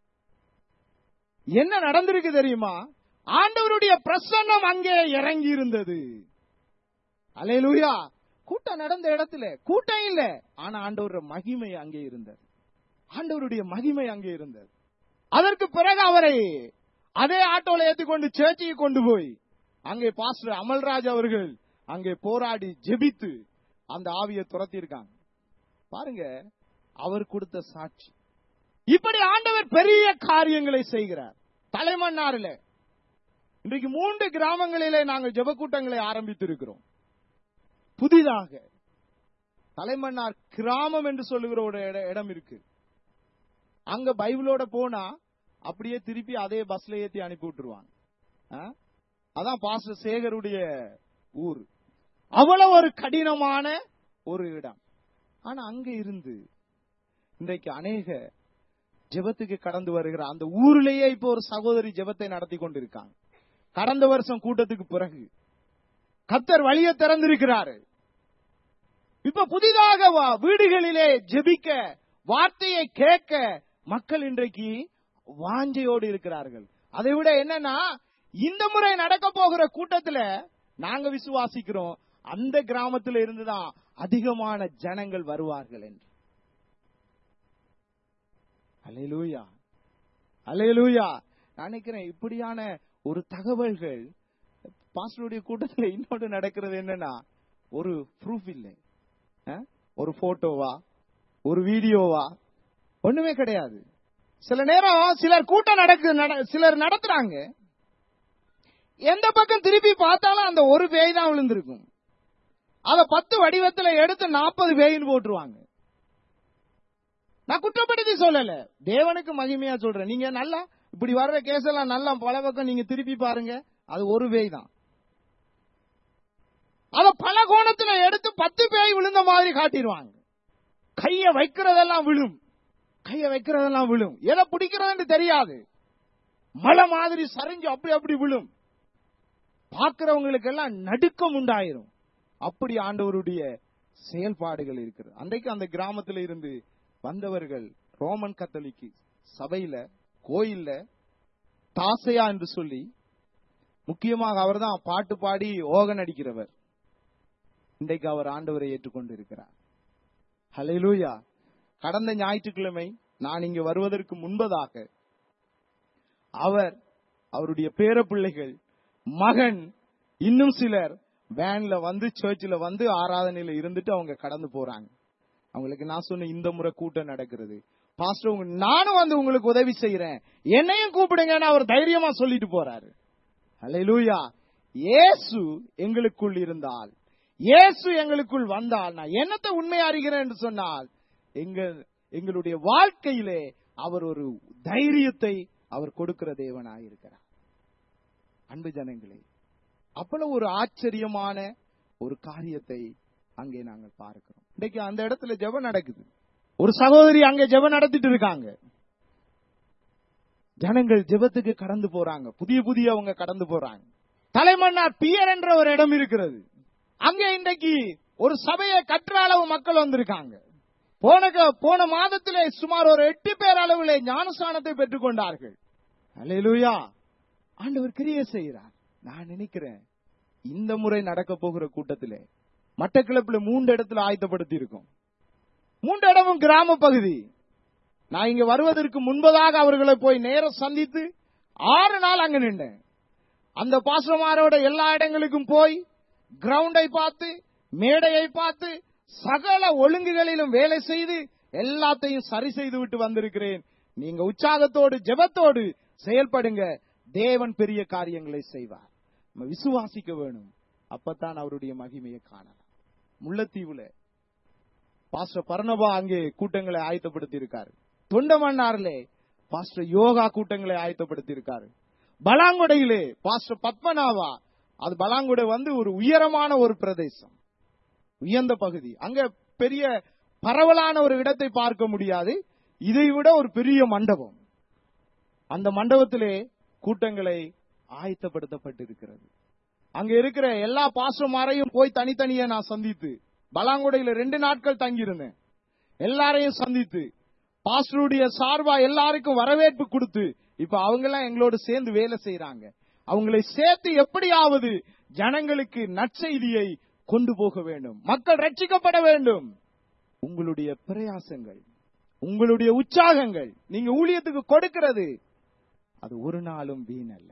என்ன நடந்திருக்கு தெரியுமா ஆண்டவருடைய பிரசன்னம் அங்கே இறங்கி இருந்தது அலையலூயா கூட்டம் நடந்த இடத்துல கூட்டம் இல்ல ஆனா ஆண்டவருடைய மகிமை அங்கே இருந்தது ஆண்டவருடைய மகிமை அங்கே இருந்தது அதற்கு பிறகு அவரை அதே ஆட்டோல ஏத்தி கொண்டு சேர்ச்சிக்கு கொண்டு போய் அங்கே பாஸ்டர் அமல்ராஜ் அவர்கள் அங்கே போராடி ஜெபித்து அந்த ஆவியை துரத்தி இருக்காங்க பாருங்க அவர் கொடுத்த சாட்சி இப்படி ஆண்டவர் பெரிய காரியங்களை செய்கிறார் தலைமன்னாரில் இன்றைக்கு மூன்று கிராமங்களிலே நாங்கள் ஜெபக்கூட்டங்களை ஆரம்பித்திருக்கிறோம் புதிதாக தலைமன்னார் கிராமம் என்று சொல்லுகிற ஒரு இட- இடம் இருக்கு அங்க பைபிளோட போனா அப்படியே திருப்பி அதே பஸ்ல ஏத்தி அனுப்பி விட்டுருவாங்க ஆ? அதான் பாஸ்டர் சேகருடைய ஊர் அவ்வளவு ஒரு கடினமான ஒரு இடம் ஆனா அங்க இருந்து இன்றைக்கு அநேக ஜெபத்துக்கு கடந்து வருகிற அந்த ஊரிலேயே இப்போ ஒரு சகோதரி ஜெபத்தை நடத்தி கொண்டிருக்காங்க கடந்த வருஷம் கூட்டத்துக்கு பிறகு கத்தர் வழியை திறந்திருக்கிறாரு இப்ப புதிதாக வா- வீடுகளிலே ஜெபிக்க வார்த்தையை கேட்க மக்கள் இன்றைக்கு வாஞ்சையோடு இருக்கிறார்கள் அதை விட என்னன்னா இந்த முறை நடக்க போகிற கூட்டத்துல நாங்க விசுவாசிக்கிறோம் அந்த கிராமத்துல இருந்துதான் அதிகமான ஜனங்கள் வருவார்கள் என்று அலையலூயா அலையலூயா நான் நினைக்கிறேன் இப்படியான ஒரு தகவல்கள் பாஸ்டருடைய கூட்டத்துல இன்னொன்று நடக்கிறது என்னன்னா ஒரு ப்ரூஃப் இல்லை அஹ்? ஒரு போட்டோவா ஒரு வீடியோவா ஒண்ணுமே கிடையாது சில நேரம் சிலர் கூட்டம் நடக்கு நட- சிலர் நடத்துறாங்க எந்த பக்கம் திருப்பி பார்த்தாலும் அந்த ஒரு பேய் தான் விழுந்திருக்கும் அத பத்து வடிவத்துல எடுத்து நாற்பது பேயின்னு போட்டுருவாங்க நான் குற்றப்படுத்தி சொல்லல தேவனுக்கு மகிமையா சொல்றேன் நீங்க நல்லா இப்படி வர்ற கேஸ் எல்லாம் நல்லா பல பக்கம் நீங்க திருப்பி பாருங்க அது ஒரு பேய் தான் அத பல கோணத்துல எடுத்து பத்து பேய் விழுந்த மாதிரி காட்டிடுவாங்க கைய வைக்கிறதெல்லாம் விழும் கைய வைக்கிறதெல்லாம் விழும் எதை பிடிக்கிறதுன்னு தெரியாது மழை மாதிரி சரிஞ்சு அப்படி அப்படி விழும் பார்க்கிறவங்களுக்கு எல்லாம் நடுக்கம் உண்டாயிரும் அப்படி ஆண்டவருடைய செயல்பாடுகள் இருக்கிறது அன்றைக்கு அந்த கிராமத்துல இருந்து வந்தவர்கள் ரோமன் கத்தோலிக்கு சபையில கோயில்ல தாசையா என்று சொல்லி முக்கியமாக அவர்தான் பாட்டு பாடி ஓகன் அடிக்கிறவர் இன்றைக்கு அவர் ஆண்டவரை ஏற்றுக்கொண்டு இருக்கிறார் ஹalleluya கடந்த ஞாயிற்றுக்கிழமை நான் இங்கு வருவதற்கு முன்பதாக அவர் அவருடைய பேரப்பிள்ளைகள் மகன் இன்னும் சிலர் வேன்ல வந்து சர்ச்சில் வந்து ஆராதனையில இருந்துட்டு அவங்க கடந்து போறாங்க அவங்களுக்கு நான் சொன்ன இந்த முறை கூட்டம் நடக்கிறது பாஸ்டர் உங்க நானும் வந்து உங்களுக்கு உதவி செய்யறேன் என்னையும் கூப்பிடுங்கன்னு அவர் தைரியமா சொல்லிட்டு போறாரு ஹalleluya இயேசு எங்களுக்குள் இருந்தால் இயேசு எங்களுக்குள் வந்தால் நான் என்னத்தை உண்மை அறிகிறேன் என்று சொன்னால் எங்கள் எங்களுடைய வாழ்க்கையிலே அவர் ஒரு தைரியத்தை அவர் கொடுக்கிற தேவனாயிருக்கிறார் அன்பு ஜனங்களே அவ்வளவு ஒரு ஆச்சரியமான ஒரு காரியத்தை அங்கே நாங்கள் பார்க்கிறோம் இன்னைக்கு அந்த இடத்துல ஜெபம் நடக்குது ஒரு சகோதரி அங்கே ஜெபம் நடத்திட்டு இருக்காங்க ஜனங்கள் ஜெபத்துக்கு கடந்து போறாங்க புதிய புதிய அவங்க கடந்து போறாங்க தலைமன்னார் பியர் என்ற ஒரு இடம் இருக்கிறது அங்க இன்றைக்கு ஒரு சபையை கற்ற அளவு மக்கள் வந்திருக்காங்க போன க- போன மாதத்திலே சுமார் ஒரு எட்டு பேர் அளவிலே ஞானஸ்தானத்தை பெற்றுக் கொண்டார்கள் அல்லேலூயா ஆண்டவர் கிரியை செய்கிறார் நான் நினைக்கிறேன் இந்த முறை நடக்க போகிற கூட்டத்திலே மட்டக்கிளப்புல மூன்று இடத்துல ஆயத்தப்படுத்தி இருக்கும் மூன்று இடமும் கிராம பகுதி நான் இங்க வருவதற்கு முன்பதாக அவர்களை போய் நேரம் சந்தித்து ஆறு நாள் அங்க நின்றேன் அந்த பாசமாரோட எல்லா இடங்களுக்கும் போய் கிரவுண்டை பார்த்து மேடையை பார்த்து சகல ஒழுங்குகளிலும் வேலை செய்து எல்லாத்தையும் சரி செய்து விட்டு வந்திருக்கிறேன் நீங்க உற்சாகத்தோடு ஜெபத்தோடு செயல்படுங்க தேவன் பெரிய காரியங்களை செய்வார் நம்ம விசுவாசிக்க வேணும் அப்பத்தான் அவருடைய மகிமையை காணலாம் முல்லைத்தீவுல பாஸ்டர் பர்ணபா அங்கே கூட்டங்களை ஆயத்தப்படுத்தி இருக்காரு தொண்டமன்னாரிலே பாஸ்டர் யோகா கூட்டங்களை ஆயத்தப்படுத்தி இருக்காரு பலாங்குடையிலே பாஸ்டர் பத்மநாபா அது பலாங்குடை வந்து ஒரு உயரமான ஒரு பிரதேசம் உயர்ந்த பகுதி அங்க பெரிய பரவலான ஒரு இடத்தை பார்க்க முடியாது இதை விட ஒரு பெரிய மண்டபம் அந்த மண்டபத்திலே கூட்டங்களை ஆயத்தப்படுத்தப்பட்டிருக்கிறது அங்க இருக்கிற எல்லா பாஸ்டர்மாரையும் போய் தனித்தனியே நான் சந்தித்து பலாங்குடையில ரெண்டு நாட்கள் தங்கியிருந்தேன் எல்லாரையும் சந்தித்து பாஸ்டருடைய சார்பா எல்லாருக்கும் வரவேற்பு கொடுத்து இப்ப அவங்க எல்லாம் எங்களோட சேர்ந்து வேலை செய்யறாங்க அவங்களை சேர்த்து எப்படியாவது ஜனங்களுக்கு நற்செய்தியை கொண்டு போக வேண்டும் மக்கள் ரட்சிக்கப்பட வேண்டும் உங்களுடைய பிரயாசங்கள் உங்களுடைய உற்சாகங்கள் நீங்க ஊழியத்துக்கு கொடுக்கிறது அது ஒரு நாளும் வீண் அல்ல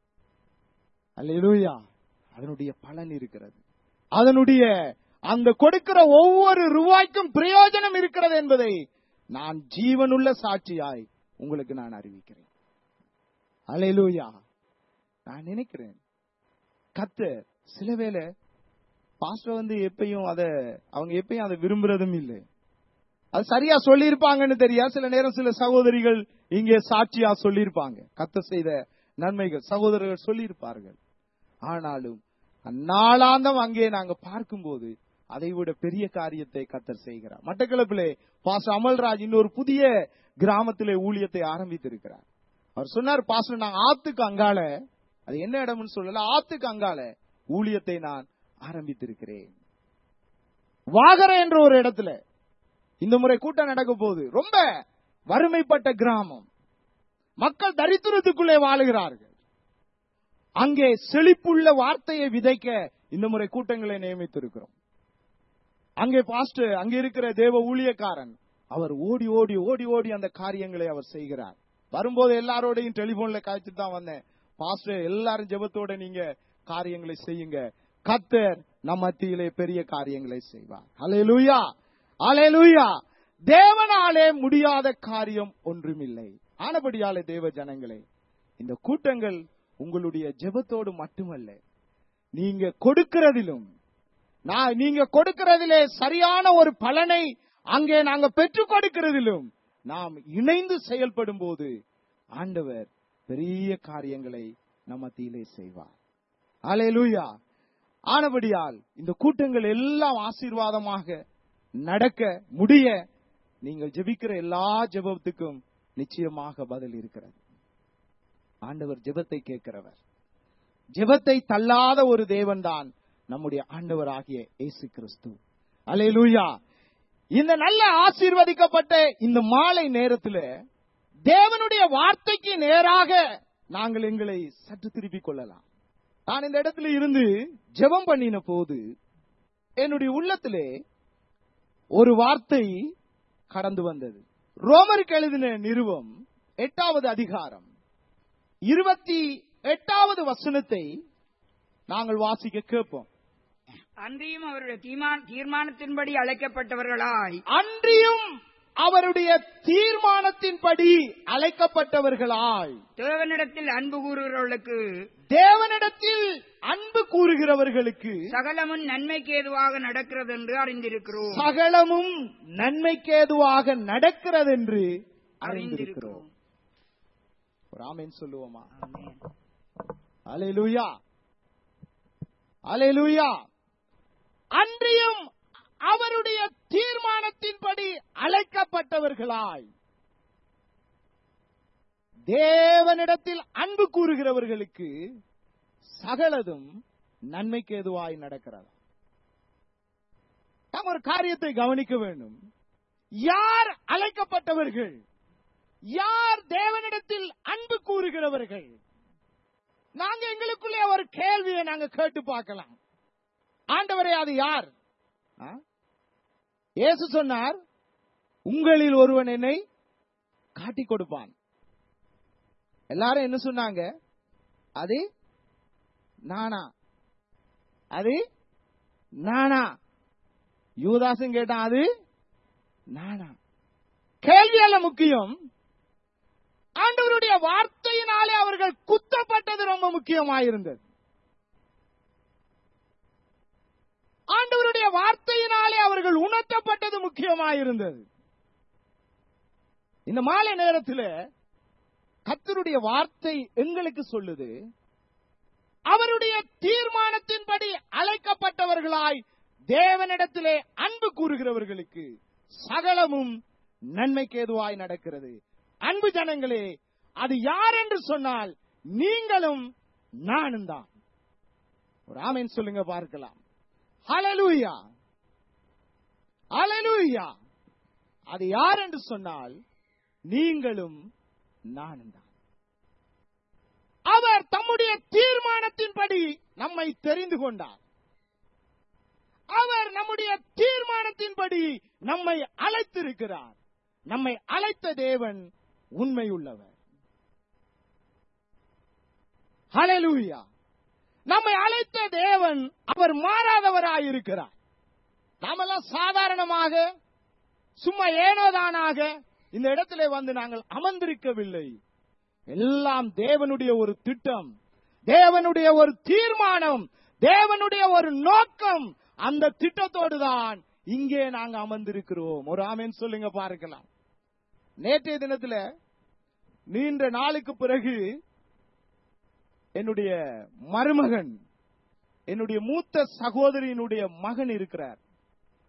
அல்லேலூயா அதனுடைய பலன் இருக்கிறது அதனுடைய அந்த கொடுக்கிற ஒவ்வொரு ரூபாய்க்கும் பிரயோஜனம் இருக்கிறது என்பதை நான் ஜீவனுள்ள சாட்சியாய் உங்களுக்கு நான் அறிவிக்கிறேன் அல்லேலூயா நான் நினைக்கிறேன் கத்தர் சில வேளை பாஸ்டர் வந்து எப்பயும் அத அவங்க எப்பயும் அதை விரும்புறதும் இல்லை அது சரியா சொல்லியிருப்பாங்கன்னு தெரியா சில நேரம் சில சகோதரிகள் இங்கே சாட்சியா சொல்லியிருப்பாங்க கத்த செய்த நன்மைகள் சகோதரர்கள் சொல்லியிருப்பார்கள் ஆனாலும் நாளாந்தம் அங்கே நாங்க பார்க்கும்போது அதை விட பெரிய காரியத்தை கத்தர் செய்கிறார் மட்டக்களப்பிலே பாஸ்டர் அமல்ராஜ் இன்னொரு புதிய கிராமத்திலே ஊழியத்தை ஆரம்பித்திருக்கிறார் அவர் சொன்னார் பாஸ்டர் நான் ஆத்துக்கு அங்கால அது என்ன இடம்னு சொல்லல ஆத்துக்கு அங்கால ஊழியத்தை நான் ஆரம்பித்திருக்கிறேன் வாகர என்ற ஒரு இடத்துல இந்த முறை கூட்டம் நடக்க போகுது ரொம்ப வறுமைப்பட்ட கிராமம் மக்கள் தரித்திரத்துக்குள்ளே வாழுகிறார்கள் அங்கே செழிப்புள்ள வார்த்தையை விதைக்க இந்த முறை கூட்டங்களை நியமித்திருக்கிறோம் அங்கே பாஸ்டர் அங்க இருக்கிற தேவ ஊழியக்காரன் அவர் ஓடி ஓடி ஓடி ஓடி அந்த காரியங்களை அவர் செய்கிறார் வரும்போது எல்லாரோடையும் டெலிபோன்ல காய்ச்சிட்டு தான் வந்தேன் பாஸ்டர் எல்லாரும் ஜெபத்தோட நீங்க காரியங்களை செய்யுங்க கத்தர் நம் மத்தியிலே பெரிய காரியங்களை செய்வார் அலையலூயா அலையலூயா தேவனாலே முடியாத காரியம் ஒன்றுமில்லை ஆனபடியாலே தேவ ஜனங்களே இந்த கூட்டங்கள் உங்களுடைய ஜெபத்தோடு மட்டுமல்ல நீங்க கொடுக்கிறதிலும் நான் நீங்க கொடுக்கிறதிலே சரியான ஒரு பலனை அங்கே நாங்க பெற்றுக் கொடுக்கிறதிலும் நாம் இணைந்து செயல்படும் போது ஆண்டவர் பெரிய காரியங்களை நம் மத்தியிலே செய்வார் அலையலூயா ஆனபடியால் இந்த கூட்டங்கள் எல்லாம் ஆசீர்வாதமாக நடக்க முடிய நீங்கள் ஜெபிக்கிற எல்லா ஜெபத்துக்கும் நிச்சயமாக பதில் இருக்கிறது ஆண்டவர் ஜெபத்தை கேட்கிறவர் ஜெபத்தை தள்ளாத ஒரு தேவன்தான் நம்முடைய ஆண்டவராகிய இயேசு கிறிஸ்து அலையலூயா இந்த நல்ல ஆசீர்வதிக்கப்பட்ட இந்த மாலை நேரத்தில் தேவனுடைய வார்த்தைக்கு நேராக நாங்கள் எங்களை சற்று திருப்பிக் கொள்ளலாம் நான் இந்த இடத்துல இருந்து ஜெபம் பண்ணின போது என்னுடைய உள்ளத்திலே ஒரு வார்த்தை கடந்து வந்தது ரோமருக்கு எழுதின நிறுவம் எட்டாவது அதிகாரம் இருபத்தி எட்டாவது வசனத்தை நாங்கள் வாசிக்க கேட்போம் அன்றியும் அவருடைய தீர்மா- தீர்மானத்தின்படி அழைக்கப்பட்டவர்களாய் அன்றியும் அவருடைய தீர்மானத்தின்படி அழைக்கப்பட்டவர்களாய் தேவனிடத்தில் அன்பு கூறுகிறவர்களுக்கு தேவனிடத்தில் அன்பு கூறுகிறவர்களுக்கு சகலமும் நன்மைக்கு ஏதுவாக நடக்கிறது என்று அறிந்திருக்கிறோம் சகலமும் நன்மைக்கேதுவாக நடக்கிறதென்று அறிந்திருக்கிறோம் அறிந்திருக்கிறோம் ஒரு ஆமென் சொல்லுவோமா அலையலூயா அலையலூயா அன்றியும் அவருடைய தீர்மானத்தின்படி அழைக்கப்பட்டவர்களாய் தேவனிடத்தில் அன்பு கூறுகிறவர்களுக்கு சகலதும் நன்மைக்கு எதுவாய் நடக்கிறது நாம் ஒரு காரியத்தை கவனிக்க வேண்டும் யார் அழைக்கப்பட்டவர்கள் யார் தேவனிடத்தில் அன்பு கூறுகிறவர்கள் நாங்க எங்களுக்குள்ளே ஒரு கேள்வியை நாங்க கேட்டு பார்க்கலாம் ஆண்டவரே அது யார் ஆ? இயேசு சொன்னார் உங்களில் ஒருவன் என்னை காட்டிக் கொடுப்பான் எல்லாரும் என்ன சொன்னாங்க அது நானா அது நானா யூதாசும் கேட்டான் அது நானா கேள்வி அல்ல முக்கியம் ஆண்டவருடைய வார்த்தையினாலே அவர்கள் குத்தப்பட்டது ரொம்ப முக்கியமாயிருந்தது ஆண்டவருடைய வார்த்தையினாலே அவர்கள் உணர்த்தப்பட்டது முக்கியமாயிருந்தது இந்த மாலை நேரத்தில் கத்தருடைய வார்த்தை எங்களுக்கு சொல்லுது அவருடைய தீர்மானத்தின்படி அழைக்கப்பட்டவர்களாய் தேவனிடத்திலே அன்பு கூறுகிறவர்களுக்கு சகலமும் நன்மைக்கு ஏதுவாய் நடக்கிறது அன்பு ஜனங்களே அது யார் என்று சொன்னால் நீங்களும் நானும் தான் ஒரு ஆமீன் சொல்லுங்க பார்க்கலாம் ஹalleluya ஹalleluya அது யார் என்று சொன்னால் நீங்களும் நானும் தான் அவர் தம்முடைய தீர்மானத்தின்படி நம்மை தெரிந்து கொண்டார் அவர் நம்முடைய தீர்மானத்தின்படி நம்மை அழைத்திருக்கிறார் நம்மை அழைத்த தேவன் உண்மையுள்ளவர் ஹalleluya நம்மை அழைத்த தேவன் அவர் மாறாதவராயிருக்கிறார் நாமெல்லாம் சாதாரணமாக சும்மா ஏனோதானாக இந்த இடத்திலே வந்து நாங்கள் அமர்ந்திருக்கவில்லை எல்லாம் தேவனுடைய ஒரு திட்டம் தேவனுடைய ஒரு தீர்மானம் தேவனுடைய ஒரு நோக்கம் அந்த திட்டத்தோடு தான் இங்கே நாங்க அமர்ந்திருக்கிறோம் ஒரு ஆமேன் சொல்லுங்க பார்க்கலாம் நேற்றைய தினத்துல நீண்ட நாளுக்கு பிறகு என்னுடைய மருமகன் என்னுடைய மூத்த சகோதரியினுடைய மகன் இருக்கிறார்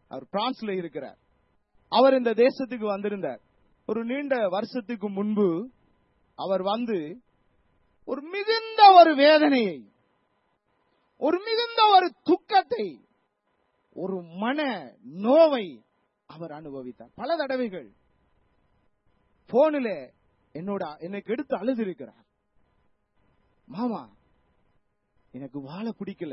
அவர் பிரான்ஸ்ல இருக்கிறார் அவர் இந்த தேசத்துக்கு வந்திருந்தார் ஒரு நீண்ட வருஷத்துக்கு முன்பு அவர் வந்து ஒரு மிகுந்த ஒரு வேதனையை ஒரு மிகுந்த ஒரு துக்கத்தை ஒரு மன நோவை அவர் அனுபவித்தார் பல தடவைகள் போனில என்னோட எனக்கு எடுத்து அழுது இருக்கிறார் மாமா எனக்கு வாழ பிடிக்கல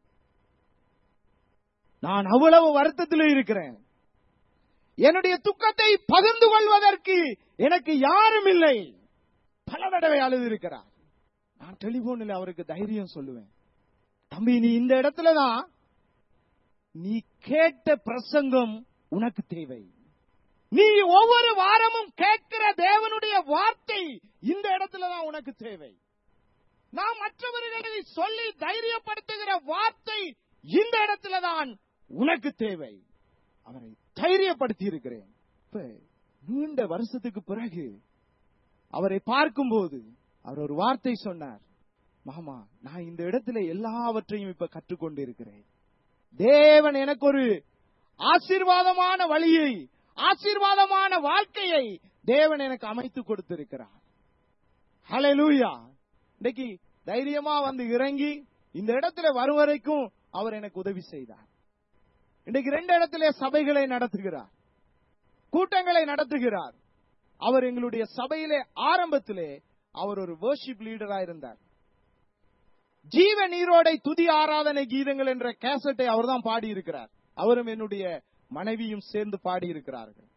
நான் அவ்வளவு வருத்தத்தில் இருக்கிறேன் என்னுடைய துக்கத்தை பகிர்ந்து கொள்வதற்கு எனக்கு யாரும் இல்லை பல தடவை அழுது இருக்கிறார் நான் டெலிபோனில் அவருக்கு தைரியம் சொல்லுவேன் தம்பி நீ இந்த இடத்துல தான் நீ கேட்ட பிரசங்கம் உனக்கு தேவை நீ ஒவ்வொரு வாரமும் கேட்கிற தேவனுடைய வார்த்தை இந்த இடத்துல தான் உனக்கு தேவை நாம் மற்றவர்களை சொல்லி தைரியப்படுத்துகிற வார்த்தை இந்த இடத்துல தான் உனக்கு தேவை அவரை தைரியப்படுத்தி இருக்கிறேன் இப்ப நீண்ட வருஷத்துக்கு பிறகு அவரை பார்க்கும்போது அவர் ஒரு வார்த்தை சொன்னார் மாமா நான் இந்த இடத்துல எல்லாவற்றையும் இப்ப கற்றுக்கொண்டு இருக்கிறேன் தேவன் எனக்கு ஒரு ஆசீர்வாதமான வழியை ஆசீர்வாதமான வாழ்க்கையை தேவன் எனக்கு அமைத்து கொடுத்திருக்கிறார் ஹalleluya இன்னைக்கு தைரியமா வந்து இறங்கி இந்த இடத்துல வரும் வரைக்கும் அவர் எனக்கு உதவி செய்தார் இன்னைக்கு ரெண்டு இடத்துல சபைகளை நடத்துகிறார் கூட்டங்களை நடத்துகிறார் அவர் எங்களுடைய சபையிலே ஆரம்பத்திலே அவர் ஒரு வர்ஷிப் லீடரா இருந்தார் ஜீவ நீரோடை துதி ஆராதனை கீதங்கள் என்ற கேசட்டை அவர்தான் பாடி இருக்கிறார் அவரும் என்னுடைய மனைவியும் சேர்ந்து பாடி இருக்கிறார்கள்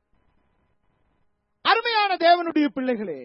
அருமையான தேவனுடைய பிள்ளைகளே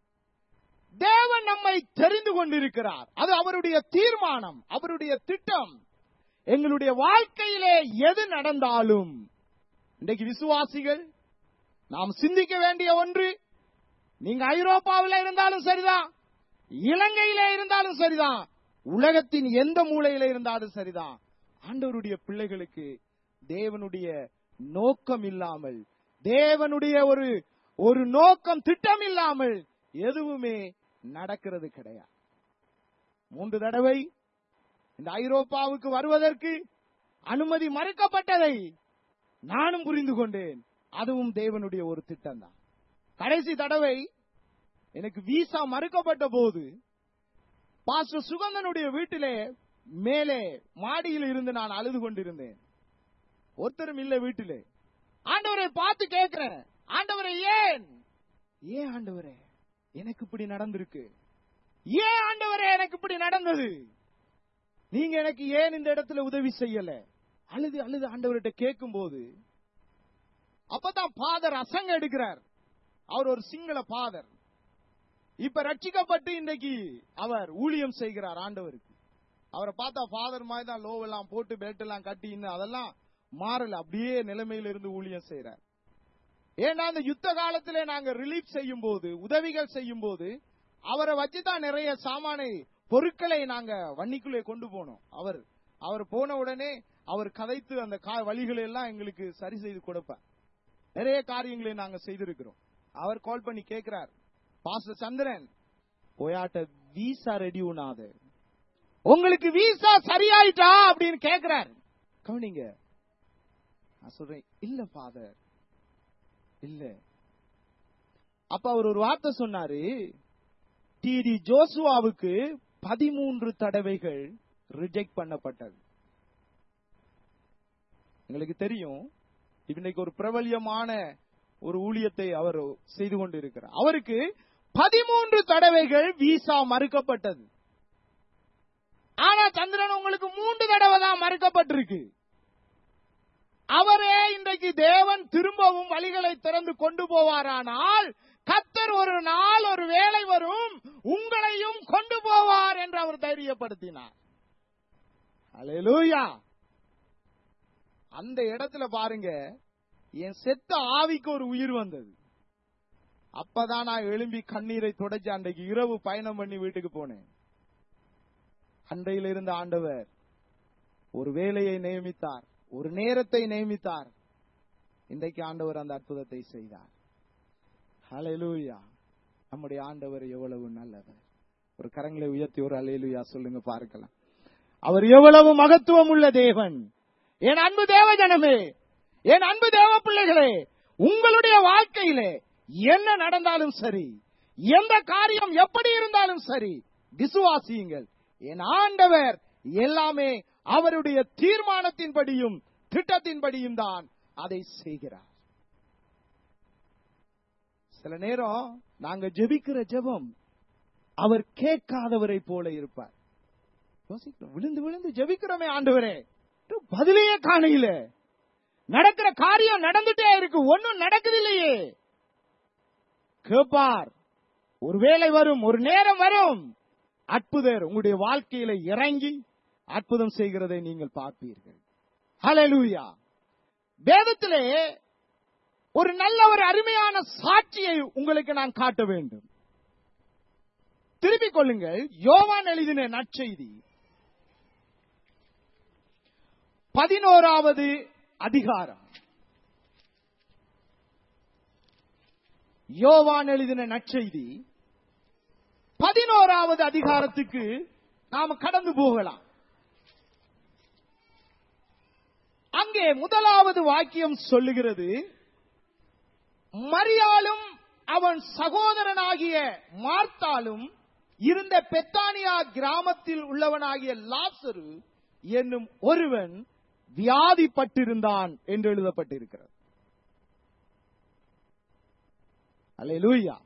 தேவன் நம்மை தெரிந்து கொண்டிருக்கிறார் அது அவருடைய தீர்மானம் அவருடைய திட்டம் எங்களுடைய வாழ்க்கையிலே எது நடந்தாலும் இன்றைக்கு விசுவாசிகள் நாம் சிந்திக்க வேண்டிய ஒன்று நீங்க ஐரோப்பாவில் இருந்தாலும் சரிதான் இலங்கையில இருந்தாலும் சரிதான் உலகத்தின் எந்த மூலையில இருந்தாலும் சரிதான் ஆண்டவருடைய பிள்ளைகளுக்கு தேவனுடைய நோக்கம் இல்லாமல் தேவனுடைய ஒரு ஒரு நோக்கம் திட்டம் இல்லாமல் எதுவுமே நடக்கிறது கிடையாது மூன்று தடவை இந்த ஐரோப்பாவுக்கு வருவதற்கு அனுமதி மறுக்கப்பட்டதை நானும் புரிந்து கொண்டேன் அதுவும் தேவனுடைய ஒரு திட்டம் தான் கடைசி தடவை எனக்கு விசா மறுக்கப்பட்ட போது பாஸ்டர் சுகந்தனுடைய வீட்டிலே மேலே மாடியில் இருந்து நான் அழுது கொண்டிருந்தேன் ஒருத்தரும் இல்ல வீட்டிலே ஆண்டவரை பார்த்து கேட்கிறேன் ஆண்டவரை ஏன் ஏன் ஆண்டவரே எனக்கு இப்படி நடந்திருக்கு ஏன் ஆண்டவரே எனக்கு இப்படி நடந்தது நீங்க எனக்கு ஏன் இந்த இடத்துல உதவி செய்யல அழுது அழுது ஆண்டவர்கிட்ட கேட்கும் போது அப்பதான் பாதர் அசங்க எடுக்கிறார் அவர் ஒரு சிங்கள பாதர் இப்ப ரட்சிக்கப்பட்டு இன்னைக்கு அவர் ஊழியம் செய்கிறார் ஆண்டவருக்கு அவரை பார்த்தா ஃபாதர் மாதிரி தான் லோவ் எல்லாம் போட்டு பெல்ட் எல்லாம் கட்டி இன்னும் அதெல்லாம் மாறல அப்படியே நிலைமையில இருந்து ஊழியம் செய்யறார் ஏன்னா அந்த யுத்த காலத்திலே நாங்க ரிலீஃப் செய்யும் போது உதவிகள் செய்யும் போது அவரை வச்சுதான் நிறைய சாமானை பொருட்களை நாங்க வன்னிக்குள்ளே கொண்டு போனோம் அவர் அவர் போன உடனே அவர் கதைத்து அந்த கா- வழிகளை எல்லாம் எங்களுக்கு சரி செய்து கொடுப்பார் நிறைய காரியங்களை நாங்க செய்திருக்கிறோம் அவர் கால் பண்ணி கேட்கிறார் பாஸ்டர் சந்திரன் போயாட்ட வீசா ரெடி உண்ணாது உங்களுக்கு வீசா சரியாயிட்டா அப்படின்னு கேக்குறாரு கவனிங்க நான் சொல்றேன் இல்ல ஃபாதர் இல்ல அப்ப அவர் ஒரு வார்த்தை சொன்னாரு டிடி ஜோசுவாவுக்கு பதிமூன்று தடவைகள் ரிஜெக்ட் பண்ணப்பட்டது எங்களுக்கு தெரியும் இன்னைக்கு ஒரு பிரபல்யமான ஒரு ஊழியத்தை அவர் செய்து கொண்டிருக்கிறார் அவருக்கு பதிமூன்று தடவைகள் விசா மறுக்கப்பட்டது ஆனா சந்திரன் உங்களுக்கு மூன்று தடவை தான் மறுக்கப்பட்டிருக்கு அவரே இன்றைக்கு தேவன் திரும்பவும் வழிகளை திறந்து கொண்டு போவாரானால் கத்தர் ஒரு நாள் ஒரு வேலை வரும் உங்களையும் கொண்டு போவார் என்று அவர் தைரியப்படுத்தினார் அல்லேலூயா அந்த இடத்துல பாருங்க என் செத்த ஆவிக்கு ஒரு உயிர் வந்தது அப்பதான் நான் எழும்பி கண்ணீரை தொடச்சு அன்றைக்கு இரவு பயணம் பண்ணி வீட்டுக்கு போனேன் அன்றையில் இருந்த ஆண்டவர் ஒரு வேலையை நியமித்தார் ஒரு நேரத்தை நியமித்தார் இன்றைக்கு ஆண்டவர் அந்த அற்புதத்தை செய்தார் ஹalleluya நம்முடைய ஆண்டவர் எவ்வளவு நல்லவர் ஒரு கரங்களை உயர்த்தி ஒரு ஹalleluya சொல்லுங்க பார்க்கலாம் அவர் எவ்வளவு மகத்துவம் உள்ள தேவன் என் அன்பு தேவ ஜனமே என் அன்பு தேவ பிள்ளைகளே உங்களுடைய வாழ்க்கையிலே என்ன நடந்தாலும் சரி எந்த காரியம் எப்படி இருந்தாலும் சரி விசுவாசியுங்கள் என் ஆண்டவர் எல்லாமே அவருடைய தீர்மானத்தின்படியும் திட்டத்தின்படியும் தான் அதை செய்கிறார் சில நேரம் நாங்க ஜெபிக்கிற ஜெபம் அவர் கேட்காதவரை போல இருப்பார் யோசிக்கிறோம் விழுந்து விழுந்து ஜெபிக்கிறோமே ஆண்டவரே இன்னும் பதிலையே காணையில நடக்கிற காரியம் நடந்துட்டே இருக்கு ஒன்னும் நடக்குது இல்லையே கேப்பார் ஒரு வேளை வரும் ஒரு நேரம் வரும் அற்புதர் உங்களுடைய வாழ்க்கையில இறங்கி அற்புதம் செய்கிறதை நீங்கள் பார்ப்பீர்கள் ஹalleluya வேதத்திலே ஒரு நல்ல ஒரு அருமையான சாட்சியை உங்களுக்கு நான் காட்ட வேண்டும் திருப்பிக் கொள்ளுங்கள் யோவான் எழுதின நற்செய்தி பதினோராவது அதிகாரம் யோவான் எழுதின நற்செய்தி பதினோராவது அதிகாரத்துக்கு நாம கடந்து போகலாம் அங்கே முதலாவது வாக்கியம் சொல்லுகிறது மரியாளும் அவன் சகோதரனாகிய மார்த்தாலும் இருந்த பெத்தானியா கிராமத்தில் உள்ளவனாகிய லாசரு என்னும் ஒருவன் வியாதிப்பட்டிருந்தான் என்று எழுதப்பட்டிருக்கிறது அல்லேலூயா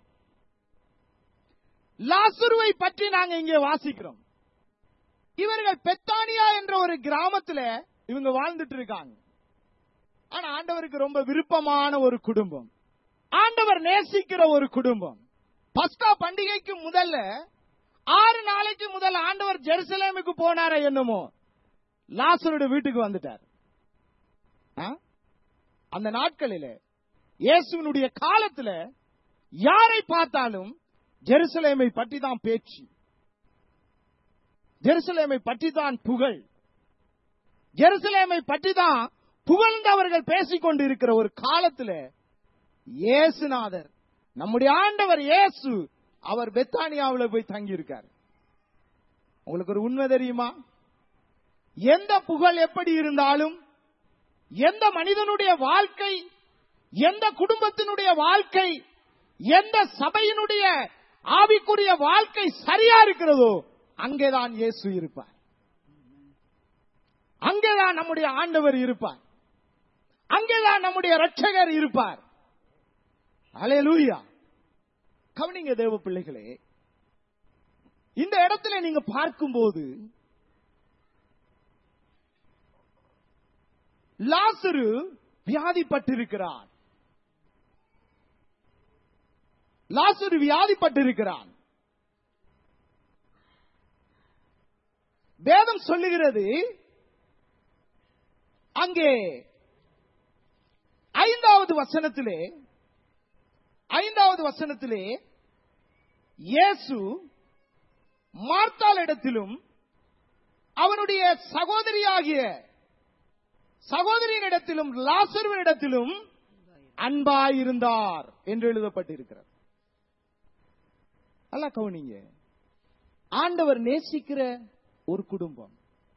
லாசுருவை பற்றி நாங்க இங்கே வாசிக்கிறோம் இவர்கள் பெத்தானியா என்ற ஒரு கிராமத்துல இவங்க வாழ்ந்துட்டு இருக்காங்க ஆனா ஆண்டவருக்கு ரொம்ப விருப்பமான ஒரு குடும்பம் ஆண்டவர் நேசிக்கிற ஒரு குடும்பம் பஸ்கா பண்டிகைக்கு முதல்ல ஆறு நாளைக்கு முதல் ஆண்டவர் ஜெருசலேமுக்கு போனார என்னமோ லாசருடைய வீட்டுக்கு வந்துட்டார் ஆ? அந்த நாட்களில இயேசுவினுடைய காலத்துல யாரை பார்த்தாலும் ஜெருசலேமை பற்றி தான் பேச்சு ஜெருசலேமை பற்றி தான் புகழ் ஜெருசலேமை பற்றி தான் புகழ்ந்தவர்கள் பேசிக் கொண்டு இருக்கிற ஒரு காலத்துல இயேசுநாதர் நம்முடைய ஆண்டவர் இயேசு அவர் பெத்தானியாவுல போய் தங்கி இருக்கார் உங்களுக்கு ஒரு உண்மை தெரியுமா எந்த புகழ் எப்படி இருந்தாலும் எந்த மனிதனுடைய வாழ்க்கை எந்த குடும்பத்தினுடைய வாழ்க்கை எந்த சபையினுடைய ஆவிக்குரிய வாழ்க்கை சரியா இருக்கிறதோ அங்கேதான் இயேசு இருப்பார் அங்கேதான் நம்முடைய ஆண்டவர் இருப்பார் அங்கேதான் நம்முடைய ரட்சகர் இருப்பார் அலையலூயா கவனிங்க தேவ பிள்ளைகளே இந்த இடத்துல நீங்க பார்க்கும்போது லாசரு வியாதிப்பட்டிருக்கிறான் லாசரு வியாதிப்பட்டிருக்கிறான் வேதம் சொல்லுகிறது அங்கே ஐந்தாவது வசனத்திலே ஐந்தாவது வசனத்திலே இயேசு மார்த்தாளிடத்திலும் அவனுடைய சகோதரியாகிய சகோதரியினிடத்திலும் லாசருவனிடத்திலும் அன்பாயிருந்தார் என்று எழுதப்பட்டிருக்கிறது அல்ல கவனிங்க ஆண்டவர் நேசிக்கிற ஒரு குடும்பம்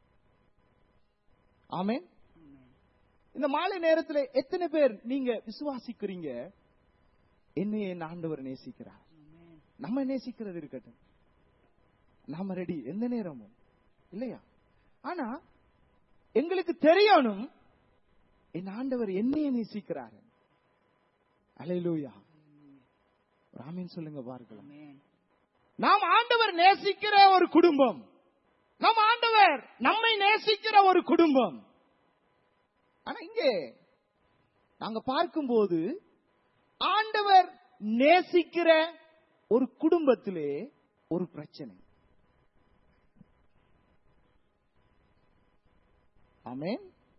ஆமென் இந்த மாலை நேரத்தில் எத்தனை பேர் நீங்க விசுவாசிக்கிறீங்க என்னை என் ஆண்டவர் நேசிக்கிறார் நம்ம நேசிக்கிறது இருக்கட்டும் நாம ரெடி எந்த நேரமும் இல்லையா ஆனா எங்களுக்கு தெரியணும் என் ஆண்டவர் என்னைய நேசிக்கிறார் அலையிலூயா ராமின் சொல்லுங்க பார்க்கலாம் நாம் ஆண்டவர் நேசிக்கிற ஒரு குடும்பம் நம் ஆண்டவர் நம்மை நேசிக்கிற ஒரு குடும்பம் ஆனா இங்கே நாங்க பார்க்கும்போது ஆண்டவர் நேசிக்கிற ஒரு குடும்பத்திலே ஒரு பிரச்சனை ஆமென்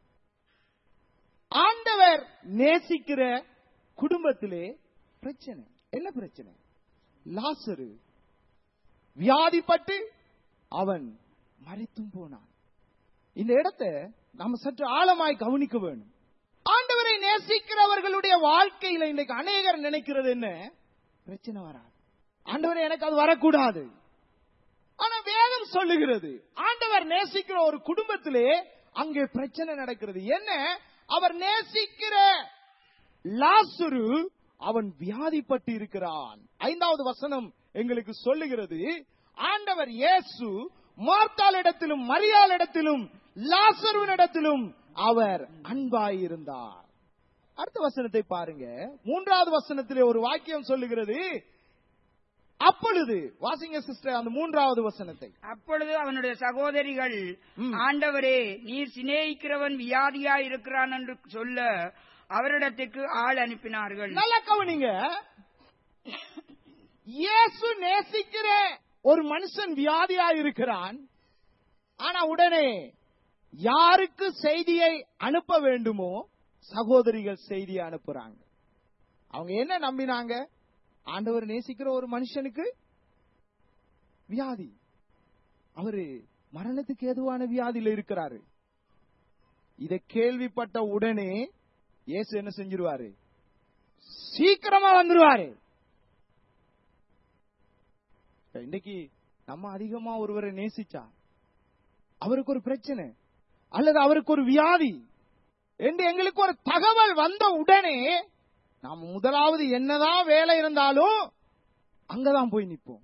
ஆண்டவர் நேசிக்கிற குடும்பத்திலே பிரச்சனை என்ன பிரச்சனை லாசரு வியாதிப்பட்டு அவன் மறித்தும் போனான் இந்த இடத்தை நாம சற்று ஆழமாய் கவனிக்க வேண்டும் ஆண்டவரை நேசிக்கிறவர்களுடைய வாழ்க்கையில இன்னைக்கு அநேகர் நினைக்கிறது என்ன பிரச்சனை வராது ஆண்டவரை எனக்கு அது வரக்கூடாது ஆனா வேதம் சொல்லுகிறது ஆண்டவர் நேசிக்கிற ஒரு குடும்பத்திலே அங்கே பிரச்சனை நடக்கிறது என்ன அவர் நேசிக்கிற லாசுரு அவன் வியாதிப்பட்டு இருக்கிறான் ஐந்தாவது வசனம் எங்களுக்கு சொல்லுகிறது ஆண்டவர் இயேசு மார்த்தாளிடத்திலும் மரியாளிடத்திலும் லாசருவினிடத்திலும் அவர் அன்பாயிருந்தார் அடுத்த வசனத்தை பாருங்க மூன்றாவது வசனத்திலே ஒரு வாக்கியம் சொல்லுகிறது அப்பொழுது வாசிங்க சிஸ்டர் அந்த மூன்றாவது வசனத்தை அப்பொழுது அவனுடைய சகோதரிகள் ம். ஆண்டவரே நீர் சிநேகிக்கிறவன் வியாதியா இருக்கிறான் என்று சொல்ல அவரிடத்துக்கு ஆள் அனுப்பினார்கள் நல்ல கவனிங்க இயேசு நேசிக்கிற ஒரு மனுஷன் வியாதியா இருக்கிறான் ஆனா உடனே யாருக்கு செய்தியை அனுப்ப வேண்டுமோ சகோதரிகள் செய்தியை அனுப்புறாங்க அவங்க என்ன நம்பினாங்க ஆண்டவர் நேசிக்கிற ஒரு மனுஷனுக்கு வியாதி அவரு மரணத்துக்கு ஏதுவான வியாதியில இருக்கிறாரு இத கேள்விப்பட்ட உடனே இயேசு என்ன செஞ்சிருவாரு சீக்கிரமா வந்துருவாரு இன்னைக்கு நம்ம அதிகமா ஒருவரை நேசிச்சா அவருக்கு ஒரு பிரச்சனை அல்லது அவருக்கு ஒரு வியாதி என்று எங்களுக்கு ஒரு தகவல் வந்த உடனே நாம முதலாவது என்னதான் வேலை இருந்தாலும் அங்கதான் போய் நிப்போம்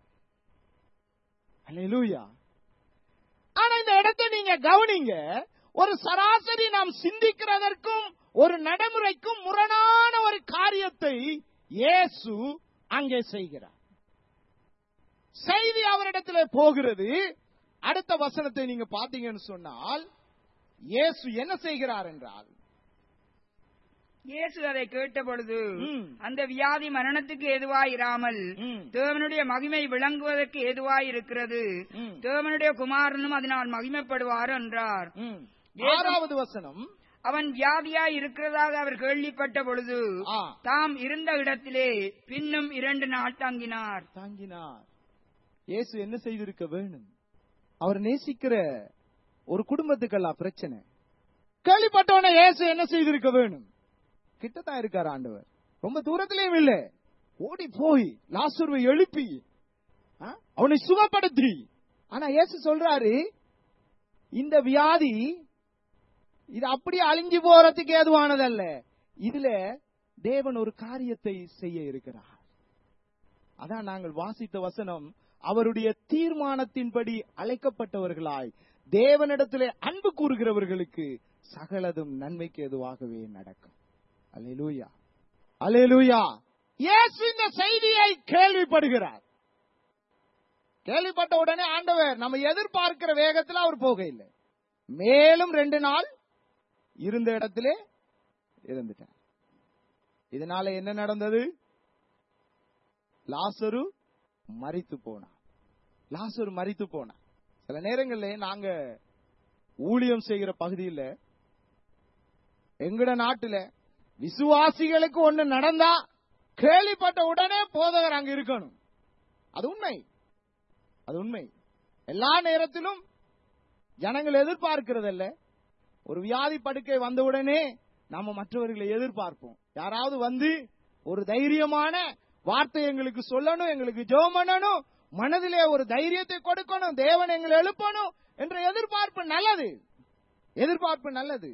அல்லேலூயா ஆனா இந்த இடத்தை நீங்க கவனிங்க ஒரு சராசரி நாம் சிந்திக்கிறதற்கும் ஒரு நடைமுறைக்கும் முரணான ஒரு காரியத்தை இயேசு அங்கே செய்கிறார் செய்தி அவரிடத்துல போகிறது அடுத்த வசனத்தை நீங்க பாத்தீங்கன்னு சொன்னால் இயேசு என்ன செய்கிறார் என்றால் இயேசு அதை கேட்ட பொழுது ம். அந்த வியாதி மரணத்துக்கு எதுவாயிராமல் ம். தேவனுடைய மகிமை விளங்குவதற்கு ஏதுவாயிருக்கிறது ம். தேவனுடைய குமாரனும் அதனால் மகிமைப்படுவார் என்றார் ம், ஆறாவது வசனம் அவன் வியாதியாய் இருக்கிறதாக அவர் கேள்விப்பட்ட பொழுது ஆ. தாம் இருந்த இடத்திலே பின்னும் இரண்டு நாள் தங்கினார் தாங்கினார் இயேசு என்ன செய்திருக்க வேணும் அவர் நேசிக்கிற ஒரு குடும்பத்துக்கெல்லாம் பிரச்சனை கேள்விப்பட்டவன இயேசு என்ன செய்திருக்க வேணும் கிட்டத்தான் இருக்கார் ஆண்டவர் ரொம்ப தூரத்திலேயும் இல்ல ஓடி போய் லாசுருவை எழுப்பி ஆ, அவனை சுகப்படுத்தி ஆனா இயேசு சொல்றாரு இந்த வியாதி இது அப்படியே அழிஞ்சு போறதுக்கு ஏதுவானதல்ல இதுல தேவன் ஒரு காரியத்தை செய்ய இருக்கிறார் அதான் நாங்கள் வாசித்த வசனம் அவருடைய தீர்மானத்தின்படி அழைக்கப்பட்டவர்களாய் தேவனிடத்திலே அன்பு கூறுகிறவர்களுக்கு சகலதும் நன்மைக்கு எதுவாகவே நடக்கும் அல்லேலூயா அல்லேலூயா இயேசு இந்த செய்தியை கேள்விப்படுகிறார் கேள்விப்பட்ட உடனே ஆண்டவர் நம்ம எதிர்பார்க்கிற வேகத்தில் அவர் போக இல்லை மேலும் ரெண்டு நாள் இருந்த இடத்திலே இருந்துட்டார் இதனால என்ன நடந்தது லாசரு மரித்து போனான் லாசரு மரித்து போனான் சில நேரங்கள்ல நாங்க ஊழியம் செய்கிற பகுதியில் எங்கட நாட்டுல விசுவாசிகளுக்கு ஒண்ணு நடந்தா கேள்விப்பட்ட உடனே போதகர் அங்க இருக்கணும் அது உண்மை அது உண்மை எல்லா நேரத்திலும் ஜனங்கள் எதிர்பார்க்கிறதல்ல ஒரு வியாதி படுக்கை வந்த உடனே நாம மற்றவர்களை எதிர்பார்ப்போம் யாராவது வந்து ஒரு தைரியமான வார்த்தை எங்களுக்கு சொல்லணும் எங்களுக்கு ஜெபம் பண்ணணும் மனதிலே ஒரு தைரியத்தை கொடுக்கணும் தேவன் எங்களை எழுப்பணும் என்ற எதிர்பார்ப்பு நல்லது எதிர்பார்ப்பு நல்லது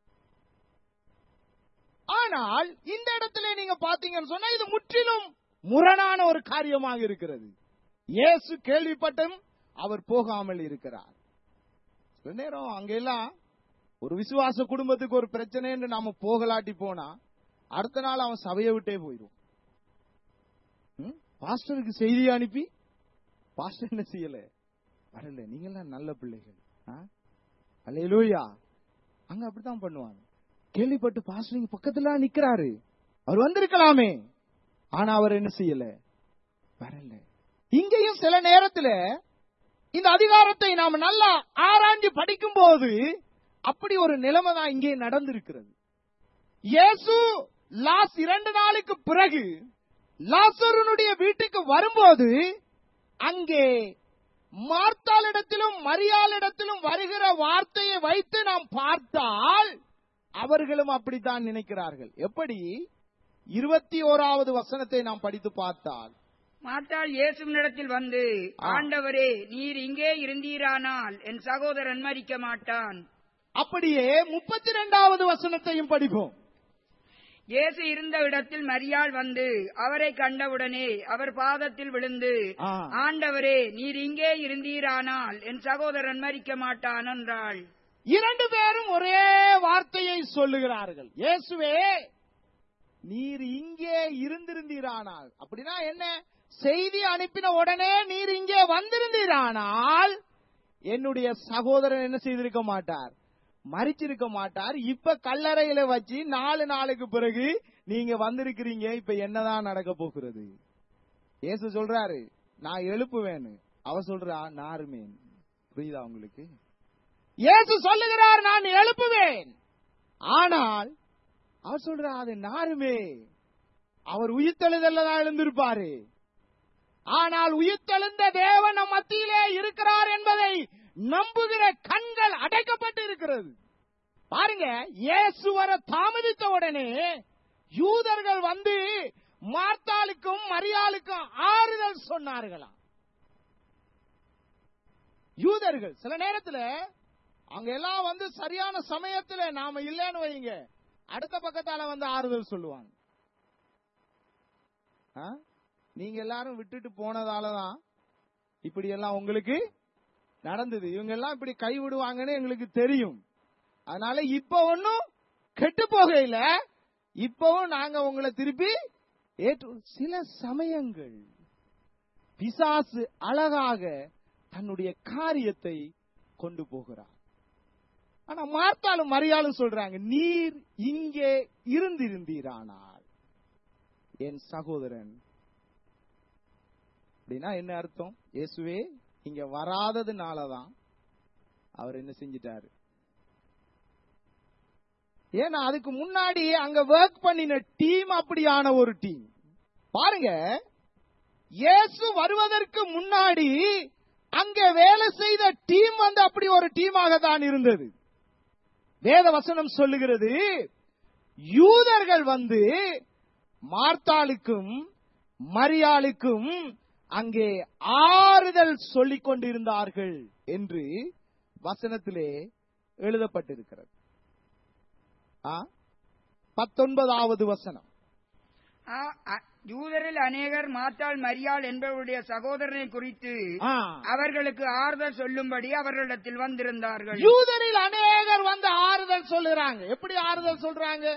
ஆனால் இந்த இடத்துல நீங்க பாத்தீங்கன்னு சொன்னா இது முற்றிலும் முரணான ஒரு காரியமாக இருக்கிறது இயேசு கேள்விப்பட்டும் அவர் போகாமல் இருக்கிறார் சில நேரம் அங்கெல்லாம் ஒரு விசுவாச குடும்பத்துக்கு ஒரு பிரச்சனை என்று நாம போகலாட்டி போனா அடுத்த நாள் அவன் சபையை விட்டே போயிடும் ம்? பாஸ்டருக்கு செய்தி அனுப்பி பாஸ்டர் என்ன செய்யல வரல நீங்கெல்லாம் நல்ல பிள்ளைகள் அல்லேலூயா அங்க அப்படித்தான் பண்ணுவாங்க கேள்விப்பட்டு பாஸ்டர் இங்க பக்கத்துல நிக்கிறாரு அவர் வந்திருக்கலாமே ஆனா அவர் என்ன செய்யல வரல இங்கேயும் சில நேரத்துல இந்த அதிகாரத்தை நாம நல்லா ஆராய்ஞ்சு படிக்கும் போது அப்படி ஒரு நிலைமை தான் இங்கே நடந்திருக்கிறது இயேசு லாஸ் இரண்டு நாளுக்கு பிறகு லாசருனுடைய வீட்டுக்கு வரும்போது அங்கே மார்த்தாளிடத்திலும் மரியாளிடத்திலும் வருகிற வார்த்தையை வைத்து நாம் பார்த்தால் அவர்களும் அப்படித்தான் நினைக்கிறார்கள் எப்படி இருபத்தி ஓராவது வசனத்தை நாம் படித்து பார்த்தால் மாத்தாள் இயேசுவினிடத்தில் வந்து ஆ. ஆண்டவரே நீர் இங்கே இருந்தீரானால் என் சகோதரன் மரிக்க மாட்டான் அப்படியே முப்பத்தி இரண்டாவது வசனத்தையும் படிப்போம் இயேசு இருந்த இடத்தில் மரியாள் வந்து அவரை கண்டவுடனே அவர் பாதத்தில் விழுந்து ஆ. ஆண்டவரே நீர் இங்கே இருந்தீரானால் என் சகோதரன் மரிக்க மாட்டான் என்றாள் இரண்டு பேரும் ஒரே வார்த்தையை சொல்லுகிறார்கள் இயேசுவே நீர் இங்கே இருந்திருந்தீரானால் அப்படின்னா என்ன செய்தி அனுப்பின உடனே நீர் இங்கே வந்திருந்தீரானால் என்னுடைய சகோதரன் என்ன செய்திருக்க மாட்டார் மறிச்சிருக்க மாட்டார் இப்ப கல்லறையில வச்சு நாலு நாளுக்கு பிறகு நீங்க வந்திருக்கிறீங்க இப்ப என்னதான் நடக்க போகிறது இயேசு சொல்றாரு நான் எழுப்புவேன்னு அவ சொல்றா நாருமேன் புரியுதா உங்களுக்கு இயேசு சொல்லுகிறார் நான் எழுப்புவேன் ஆனால் அவர் சொல்றா அது நாருமே அவர் உயிர்த்தெழுதல்ல தான் எழுந்திருப்பாரு ஆனால் உயிர்த்தெழுந்த தேவன் நம் மத்தியிலே இருக்கிறார் என்பதை நம்புகிற கண்கள் அடைக்கப்பட்டு இருக்கிறது பாருங்க இயேசு வர தாமதித்த உடனே யூதர்கள் வந்து மார்த்தாளுக்கும் மரியாளுக்கும் ஆறுதல் சொன்னார்களாம் யூதர்கள் சில நேரத்துல அங்க எல்லாம் வந்து சரியான சமயத்துல நாம இல்லைன்னு வைங்க அடுத்த பக்கத்தால வந்து ஆறுதல் சொல்லுவாங்க ஆ? நீங்க எல்லாரும் விட்டுட்டு போனதாலதான் இப்படி எல்லாம் உங்களுக்கு நடந்தது இவங்க எல்லாம் இப்படி கை விடுவாங்கன்னு எங்களுக்கு தெரியும் அதனால இப்ப ஒன்னும் கெட்டு போகையில இப்பவும் நாங்க உங்களை திருப்பி ஏற்று சில சமயங்கள் பிசாசு அழகாக தன்னுடைய காரியத்தை கொண்டு போகிறார் ஆனா மார்த்தாலும் மரியாளும் சொல்றாங்க நீர் இங்கே இருந்திருந்தீரானால் என் சகோதரன் அப்படின்னா என்ன அர்த்தம் இயேசுவே இங்க வராததுனாலதான் அவர் என்ன செஞ்சிட்டாரு ஏன்னா அதுக்கு முன்னாடி அங்க ஒர்க் பண்ணின டீம் அப்படியான ஒரு டீம் பாருங்க இயேசு வருவதற்கு முன்னாடி அங்க வேலை செய்த டீம் வந்து அப்படி ஒரு டீமாக தான் இருந்தது வேத வசனம் சொல்லுகிறது யூதர்கள் வந்து மார்த்தாளுக்கும் மரியாளுக்கும் அங்கே ஆறுதல் சொல்லிக் கொண்டிருந்தார்கள் என்று வசனத்திலே எழுதப்பட்டிருக்கிறது ஆ? பத்தொன்பதாவது வசனம் ஆ- அ- யூதரில் அநேகர் மாத்தாள் மரியாள் என்பவருடைய சகோதரனை குறித்து ஆ. அவர்களுக்கு ஆறுதல் சொல்லும்படி அவர்களிடத்தில் வந்திருந்தார்கள் யூதரில் அநேகர் வந்து ஆறுதல் சொல்லுறாங்க எப்படி ஆறுதல் சொல்றாங்க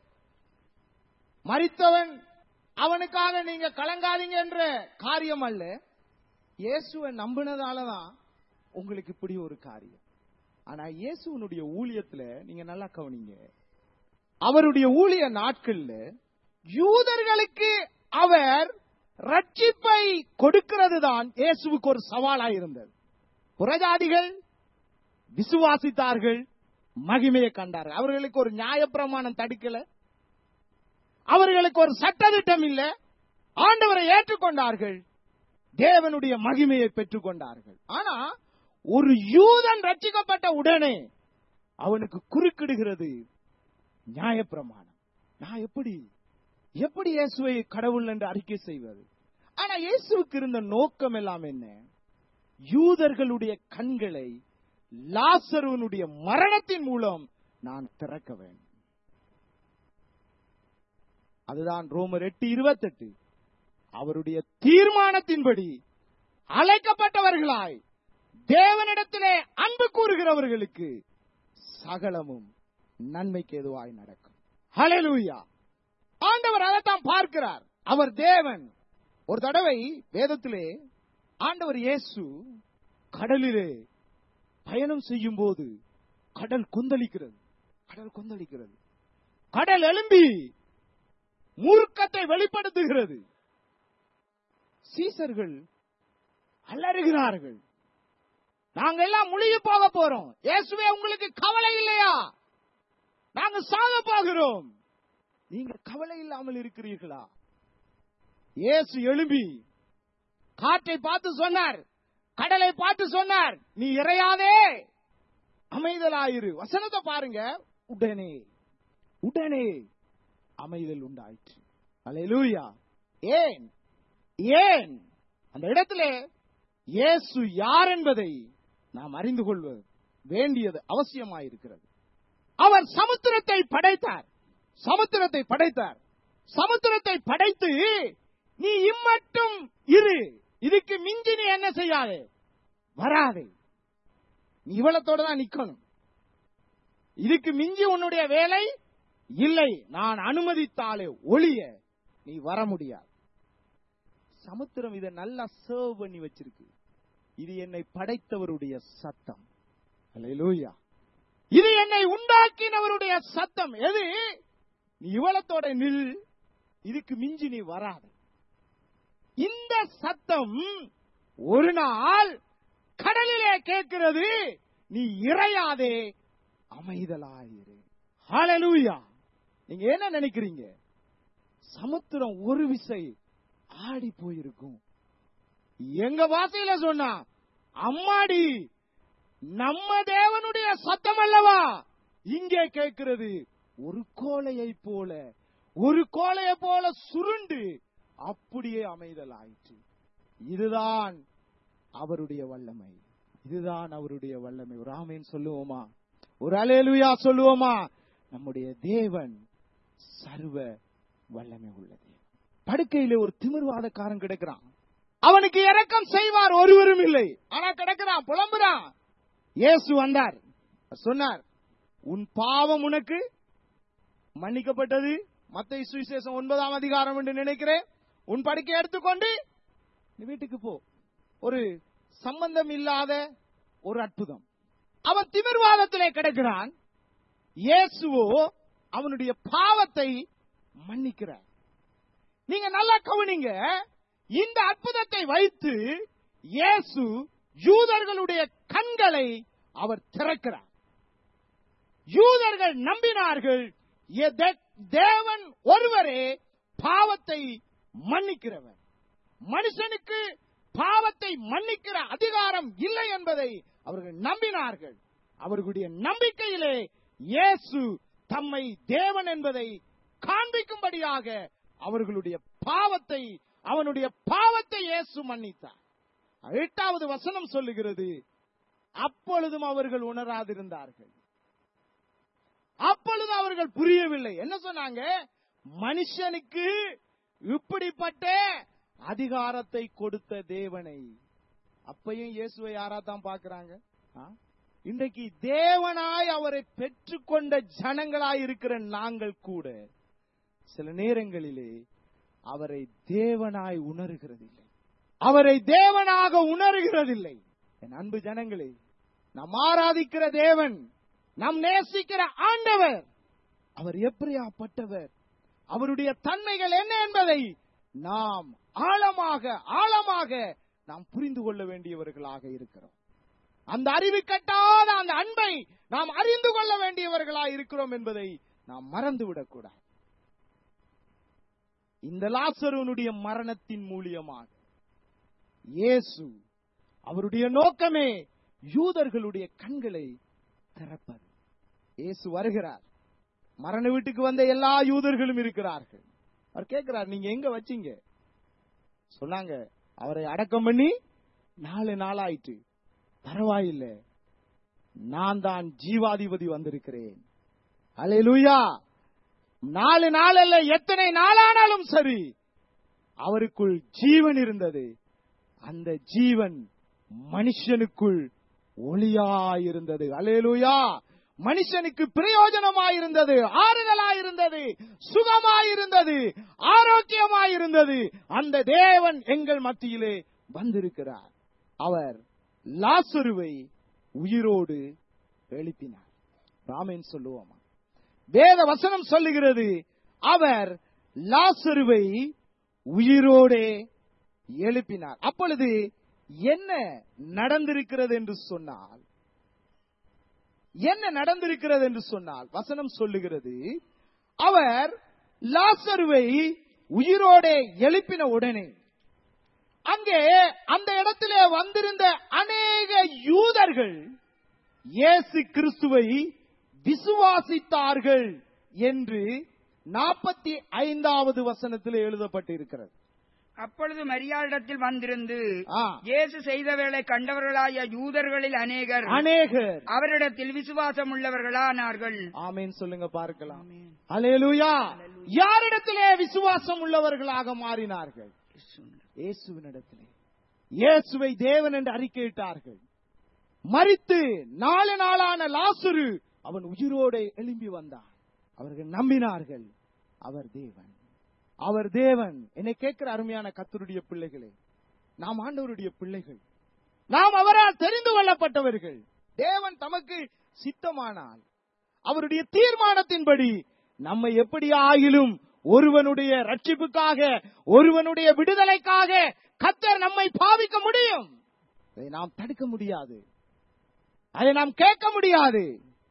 மரித்தவன் அவனுக்காக நீங்க கலங்காதீங்க என்ற காரியம் அல்ல இயேசுவை நம்பினதாலதான் உங்களுக்கு இப்படி ஒரு காரியம் ஆனா இயேசுவனுடைய ஊழியத்துல நீங்க நல்லா கவனிங்க அவருடைய ஊழிய நாட்கள்ல யூதர்களுக்கு அவர் ரட்சிப்பை கொடுக்கிறது தான் இயேசுவுக்கு ஒரு சவாலா இருந்தது புறஜாதிகள் விசுவாசித்தார்கள் மகிமையை கண்டார்கள் அவர்களுக்கு ஒரு நியாயப்பிரமாணம் தடுக்கல அவர்களுக்கு ஒரு சட்டதிட்டம் இல்ல ஆண்டவரை ஏற்றுக்கொண்டார்கள் தேவனுடைய மகிமையை பெற்றுக் கொண்டார்கள் ஆனா ஒரு யூதன் ரட்சிக்கப்பட்ட உடனே அவனுக்கு குறுக்கிடுகிறது நியாயப்பிரமாணம் நான் எப்படி எப்படி இயேசுவை கடவுள் என்று அறிக்கை செய்வது ஆனா இயேசுவுக்கு இருந்த நோக்கம் எல்லாம் என்ன யூதர்களுடைய கண்களை லாசருவனுடைய மரணத்தின் மூலம் நான் திறக்க வேண்டும் அதுதான் ரோமர் எட்டு இருபத்தெட்டு அவருடைய தீர்மானத்தின்படி அழைக்கப்பட்டவர்களாய் தேவனிடத்திலே அன்பு கூறுகிறவர்களுக்கு சகலமும் நன்மைக்கு எதுவாய் நடக்கும் ஹalleluya ஆண்டவர் அதைத்தான் பார்க்கிறார் அவர் தேவன் ஒரு தடவை வேதத்திலே ஆண்டவர் இயேசு கடலிலே பயணம் செய்யும் போது கடல் கொந்தளிக்கிறது கடல் கொந்தளிக்கிறது கடல் எழும்பி மூர்க்கத்தை வெளிப்படுத்துகிறது சீசர்கள் அலறுகிறார்கள் நாங்க எல்லாம் முழுகி போக போறோம் இயேசுவே உங்களுக்கு கவலை இல்லையா நாங்க சாக போகிறோம் நீங்க கவலை இல்லாமல் இருக்கிறீர்களா இயேசு எழும்பி காற்றை பார்த்து சொன்னார் கடலை பார்த்து சொன்னார் நீ இறையாதே அமைதலாயிரு வசனத்தை பாருங்க உடனே உடனே அமைதல் உண்டாயிற்று அல்லேலூயா ஏன் ஏன் அந்த இடத்துல இயேசு யார் என்பதை நாம் அறிந்து கொள்வது வேண்டியது அவசியமாயிருக்கிறது அவர் சமுத்திரத்தை படைத்தார் சமுத்திரத்தை படைத்தார் சமுத்திரத்தை படைத்து நீ இம்மட்டும் இரு இதுக்கு மிஞ்சி நீ என்ன செய்யாதே வராதே நீ இவ்வளத்தோட தான் நிக்கணும் இதுக்கு மிஞ்சி உன்னுடைய வேலை இல்லை நான் அனுமதித்தாலே ஒளிய நீ வர முடியாது சமுத்திரம் இதை நல்லா சர்வ் பண்ணி வச்சிருக்கு இது என்னை படைத்தவருடைய சத்தம் அல்லேலூயா இது என்னை உண்டாக்கினவருடைய சத்தம் எது நீ இவ்வளத்தோட நில் இதுக்கு மிஞ்சி நீ வராத இந்த சத்தம் ஒரு நாள் கடலிலே கேட்கிறது நீ இறையாதே அமைதலாயிரு ஹalleluya நீங்க என்ன நினைக்கிறீங்க சமுத்திரம் ஒரு விசை ஆடி போயிருக்கும் எங்க வாசையில சொன்னா அம்மாடி நம்ம தேவனுடைய சத்தம் அல்லவா இங்கே கேட்கிறது ஒரு கோலையை போல ஒரு கோலையை போல சுருண்டு அப்படியே அமைதல் ஆயிற்று இதுதான் அவருடைய வல்லமை இதுதான் அவருடைய வல்லமை ஒரு ஆமேன் சொல்லுவோமா ஒரு அலேலுயா சொல்லுவோமா நம்முடைய தேவன் சர்வ வல்லமை உள்ளது படுக்கையில ஒரு திமிர்வாதக்காரன் கிடக்கிறான் அவனுக்கு இரக்கம் செய்வார் ஒருவரும் இல்லை ஆனா கிடக்கிறான் புலம்புறான் இயேசு வந்தார் சொன்னார் உன் பாவம் உனக்கு மன்னிக்கப்பட்டது மத்திய சுவிசேஷம் ஒன்பதாம் அதிகாரம் என்று நினைக்கிறேன் உன் படுக்கை எடுத்துக்கொண்டு நீ வீட்டுக்கு போ ஒரு சம்பந்தம் இல்லாத ஒரு அற்புதம் அவன் திமிர்வாதத்திலே கிடக்கிறான் இயேசுவோ அவனுடைய பாவத்தை மன்னிக்கிறார் நீங்க நல்லா கவனிங்க இந்த அற்புதத்தை வைத்து இயேசு யூதர்களுடைய கண்களை அவர் திறக்கிறார் யூதர்கள் நம்பினார்கள் "எ- தே- தேவன் ஒருவரே பாவத்தை மன்னிக்கிறவர் மனுஷனுக்கு பாவத்தை மன்னிக்கிற அதிகாரம் இல்லை என்பதை அவர்கள் நம்பினார்கள் அவர்களுடைய நம்பிக்கையிலே இயேசு தம்மை தேவன் என்பதை காண்பிக்கும்படியாக அவர்களுடைய பாவத்தை அவனுடைய பாவத்தை இயேசு மன்னித்தார் எட்டாவது வசனம் சொல்லுகிறது அப்பொழுதும் அவர்கள் உணராதிருந்தார்கள் அப்பொழுது அவர்கள் புரியவில்லை என்ன சொன்னாங்க மனுஷனுக்கு இப்படிப்பட்ட அதிகாரத்தை கொடுத்த தேவனை அப்பையும் இயேசுவை யாரா தான் பாக்குறாங்க ஆ? இன்றைக்கு தேவனாய் அவரை பெற்றுக்கொண்ட ஜனங்களாய் இருக்கிற நாங்கள் கூட சில நேரங்களிலே அவரை தேவனாய் உணர்கிறதில்லை அவரை தேவனாக உணர்கிறதில்லை என் அன்பு ஜனங்களே நாம் ஆராதிக்கிற தேவன் நாம் நேசிக்கிற ஆண்டவர் அவர் எப்படியாப்பட்டவர் அவருடைய தன்மைகள் என்ன என்பதை நாம் ஆழமாக ஆழமாக நாம் புரிந்து கொள்ள வேண்டியவர்களாக இருக்கிறோம் அந்த அறிவு கட்டாத அந்த அன்பை நாம் அறிந்து கொள்ள வேண்டியவர்களாக இருக்கிறோம் என்பதை நாம் மறந்துவிடக் கூடாது இந்த லாசருவனுடைய மரணத்தின் மூலியமாக இயேசு அவருடைய நோக்கமே யூதர்களுடைய கண்களை திறப்பது இயேசு வருகிறார் மரண வீட்டுக்கு வந்த எல்லா யூதர்களும் இருக்கிறார்கள் அவர் கேட்கிறார் நீங்க எங்க வச்சீங்க சொன்னாங்க அவரை அடக்கம் பண்ணி நாலு நாள் ஆயிட்டு பரவாயில்லை நான் தான் ஜீவாதிபதி வந்திருக்கிறேன் அல்லேலூயா நாலு நாள் அல்ல எத்தனை நாளானாலும் சரி அவருக்குள் ஜீவன் இருந்தது அந்த ஜீவன் மனுஷனுக்குள் ஒளியாயிருந்தது அலேலுயா மனுஷனுக்கு பிரயோஜனமாயிருந்தது ஆறுதலாயிருந்தது சுகமாயிருந்தது ஆரோக்கியமாயிருந்தது அந்த தேவன் எங்கள் மத்தியிலே வந்திருக்கிறார் அவர் லாசருவை உயிரோடு எழுப்பினார் ராமேன் சொல்லுவோமா வேத வசனம் சொல்லுகிறது அவர் லாசருவை உயிரோடே எழுப்பினார் அப்பொழுது என்ன நடந்திருக்கிறது என்று சொன்னால் என்ன நடந்திருக்கிறது என்று சொன்னால் வசனம் சொல்லுகிறது அவர் லாசருவை உயிரோடே எழுப்பின உடனே அங்கே அந்த இடத்திலே வந்திருந்த அநேக யூதர்கள் இயேசு கிறிஸ்துவை விசுவாசித்தார்கள் என்று நாற்பத்தி ஐந்தாவது வசனத்தில் எழுதப்பட்டிருக்கிறது அப்பொழுது மரியாளிடத்தில் வந்திருந்து ஆ, இயேசு செய்த வேலை கண்டவர்களாய யூதர்களில் அநேகர் அநேகர் அவரிடத்தில் விசுவாசம் உள்ளவர்களானார்கள் ஆமேன் சொல்லுங்க பார்க்கலாம் அலேலுயா யாரிடத்திலே விசுவாசம் உள்ளவர்களாக மாறினார்கள் இயேசுவினிடத்திலே இயேசுவை தேவன் என்று அறிக்கையிட்டார்கள் மரித்து நாலு நாளான லாசுரு அவன் உயிரோடு எழும்பி வந்தான் அவர்கள் நம்பினார்கள் அவர் தேவன் அவர் தேவன் என்னை கேட்கிற அருமையான கத்தருடைய பிள்ளைகளே நாம் ஆண்டவருடைய பிள்ளைகள் நாம் அவரால் தெரிந்து கொள்ளப்பட்டவர்கள் தேவன் தமக்கு சித்தமானால் அவருடைய தீர்மானத்தின்படி நம்மை எப்படி ஆகிலும் ஒருவனுடைய ரட்சிப்புக்காக ஒருவனுடைய விடுதலைக்காக கத்தர் நம்மை பாவிக்க முடியும் அதை நாம் தடுக்க முடியாது அதை நாம் கேட்க முடியாது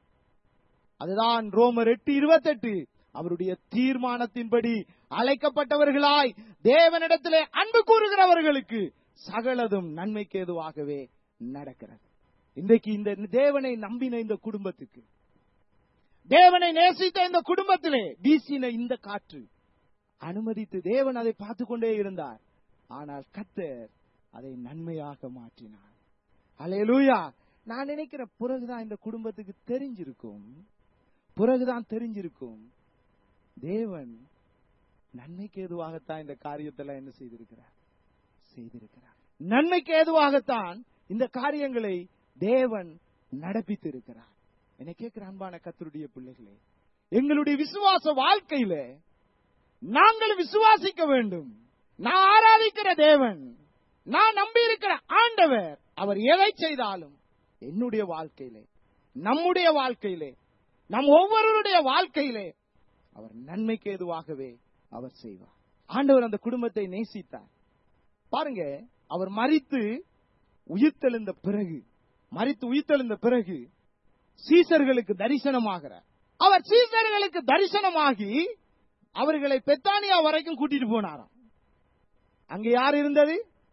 அதுதான் ரோமர் எட்டு இருபத்தெட்டு அவருடைய தீர்மானத்தின்படி அழைக்கப்பட்டவர்களாய் தேவனிடத்திலே அன்பு கூறுகிறவர்களுக்கு சகலதும் நன்மைக்கு ஏதுவாகவே நடக்கிறது இன்றைக்கு இந்த தேவனை நம்பின இந்த குடும்பத்துக்கு தேவனை நேசித்த இந்த குடும்பத்திலே வீசின இந்த காற்று அனுமதித்து தேவன் அதை பார்த்து கொண்டே இருந்தார் ஆனால் கத்தர் அதை நன்மையாக மாற்றினார் அலையலூயா நான் நினைக்கிற பிறகுதான் இந்த குடும்பத்துக்கு தெரிஞ்சிருக்கும் பிறகுதான் தெரிஞ்சிருக்கும் தேவன் நன்மைக்கு ஏதுவாகத்தான் இந்த காரியத்தெல்லாம் என்ன செய்திருக்கிறார் செய்திருக்கிறார் நன்மைக்கு ஏதுவாகத்தான் இந்த காரியங்களை தேவன் நடப்பித்திருக்கிறார் என்னை கேட்கிற அன்பான கத்தருடைய பிள்ளைகளே எங்களுடைய விசுவாச வாழ்க்கையில நாங்கள் விசுவாசிக்க வேண்டும் நான் ஆராதிக்கிற தேவன் நான் நம்பி இருக்கிற ஆண்டவர் அவர் எதை செய்தாலும் என்னுடைய வாழ்க்கையிலே நம்முடைய வாழ்க்கையிலே நம் ஒவ்வொருவருடைய வாழ்க்கையிலே அவர் நன்மைக்கு ஏதுவாகவே அவர் செய்வார் ஆண்டவர் அந்த குடும்பத்தை நேசித்தார் பாருங்க அவர் மறித்து உயிர்த்தெழுந்த பிறகு மறித்து உயிர்த்தெழுந்த பிறகு சீசர்களுக்கு தரிசனமாகிறார் அவர் சீசர்களுக்கு தரிசனமாகி அவர்களை பெத்தானியா வரைக்கும் கூட்டிட்டு போனாராம் அங்க யார் இருந்தது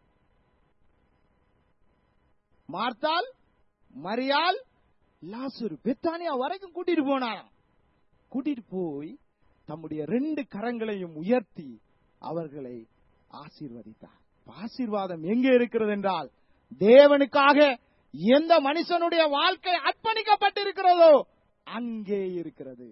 மார்த்தால் மரியாள் லாசுரு பெத்தானியா வரைக்கும் கூட்டிட்டு போனாராம் கூட்டிட்டு போய் தம்முடைய ரெண்டு கரங்களையும் உயர்த்தி அவர்களை ஆசீர்வதித்தார் ஆசீர்வாதம் எங்கே இருக்கிறது என்றால் தேவனுக்காக எந்த மனுஷனுடைய வாழ்க்கை அர்ப்பணிக்கப்பட்டிருக்கிறதோ அங்கே இருக்கிறது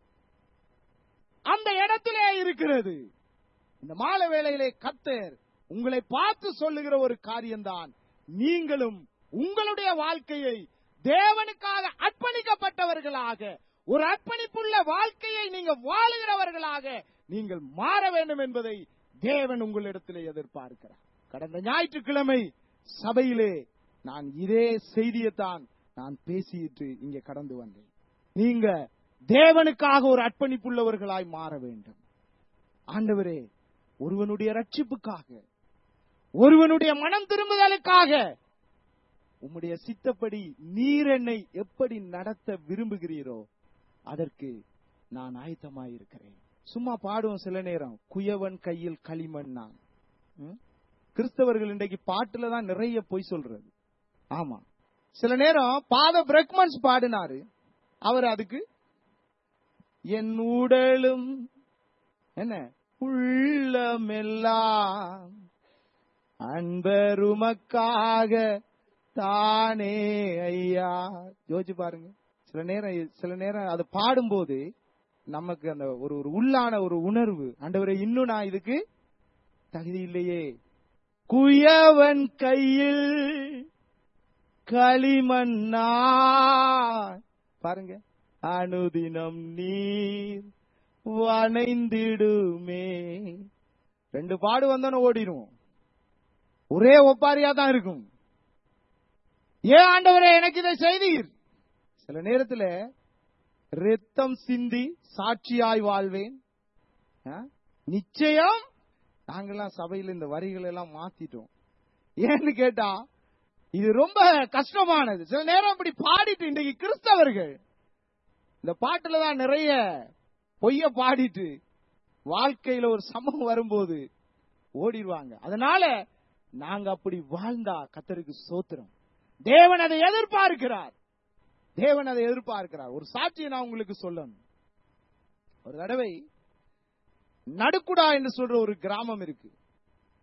அந்த இடத்திலே இருக்கிறது இந்த மாலை வேளையிலே கத்தர் உங்களை பார்த்து சொல்லுகிற ஒரு காரியம்தான் நீங்களும் உங்களுடைய வாழ்க்கையை தேவனுக்காக அர்ப்பணிக்கப்பட்டவர்களாக ஒரு அர்ப்பணிப்புள்ள வாழ்க்கையை நீங்க வாழுகிறவர்களாக நீங்கள் மாற வேண்டும் என்பதை தேவன் உங்களிடத்திலே எதிர்பார்க்கிறார் கடந்த ஞாயிற்றுக்கிழமை சபையிலே நான் இதே செய்தியைத்தான் நான் பேசிட்டு இங்கே கடந்து வந்தேன் நீங்க தேவனுக்காக ஒரு அர்ப்பணிப்புள்ளவர்களாய் மாற வேண்டும் ஆண்டவரே ஒருவனுடைய ரட்சிப்புக்காக ஒருவனுடைய மனம் திரும்புதலுக்காக உம்முடைய சித்தப்படி நீர் என்னை எப்படி நடத்த விரும்புகிறீரோ அதற்கு நான் ஆயத்தமாயிருக்கிறேன் சும்மா பாடுவோம் சில நேரம் குயவன் கையில் களிமண் நான் ம்? கிறிஸ்தவர்கள் இன்றைக்கு பாட்டுல தான் நிறைய பொய் சொல்றது ஆமா சில நேரம் பாத பிரக்மன்ஸ் பாடினாரு அவர் அதுக்கு என் உடலும் என்ன உள்ளமெல்லாம் அன்பருமக்காக தானே ஐயா யோசிச்சு பாருங்க சில நேரம் சில நேரம் அது பாடும்போது நமக்கு அந்த ஒரு ஒரு உள்ளான ஒரு உணர்வு ஆண்டவரே இன்னும் நான் இதுக்கு தகுதி இல்லையே குயவன் கையில் களிமண்ணா பாருங்க அனுதினம் நீர் வனைந்திடுமே ரெண்டு பாடு வந்தோன்னு ஓடிடுவோம் ஒரே ஒப்பாரியா தான் இருக்கும் ஏன் ஆண்டவரே எனக்கு இதை செய்தீர் சில நேரத்துல ரத்தம் சிந்தி சாட்சியாய் வாழ்வேன் ஆ? நிச்சயம் நாங்கெல்லாம் சபையில இந்த வரிகள் எல்லாம் மாத்திட்டோம் ஏன்னு கேட்டா இது ரொம்ப கஷ்டமானது சில நேரம் இப்படி பாடிட்டு இன்றைக்கு கிறிஸ்தவர்கள் இந்த பாட்டுல தான் நிறைய பொய்ய பாடிட்டு வாழ்க்கையில ஒரு சம்பவம் வரும்போது ஓடிடுவாங்க அதனால நாங்க அப்படி வாழ்ந்தா கத்தருக்கு சோத்திரம் தேவன் அதை எதிர்பார்க்கிறார் தேவன் அதை எதிர்பார்க்கிறார் ஒரு சாட்சியை நான் உங்களுக்கு சொல்லணும் ஒரு தடவை நடுக்குடா என்று சொல்ற ஒரு கிராமம் இருக்கு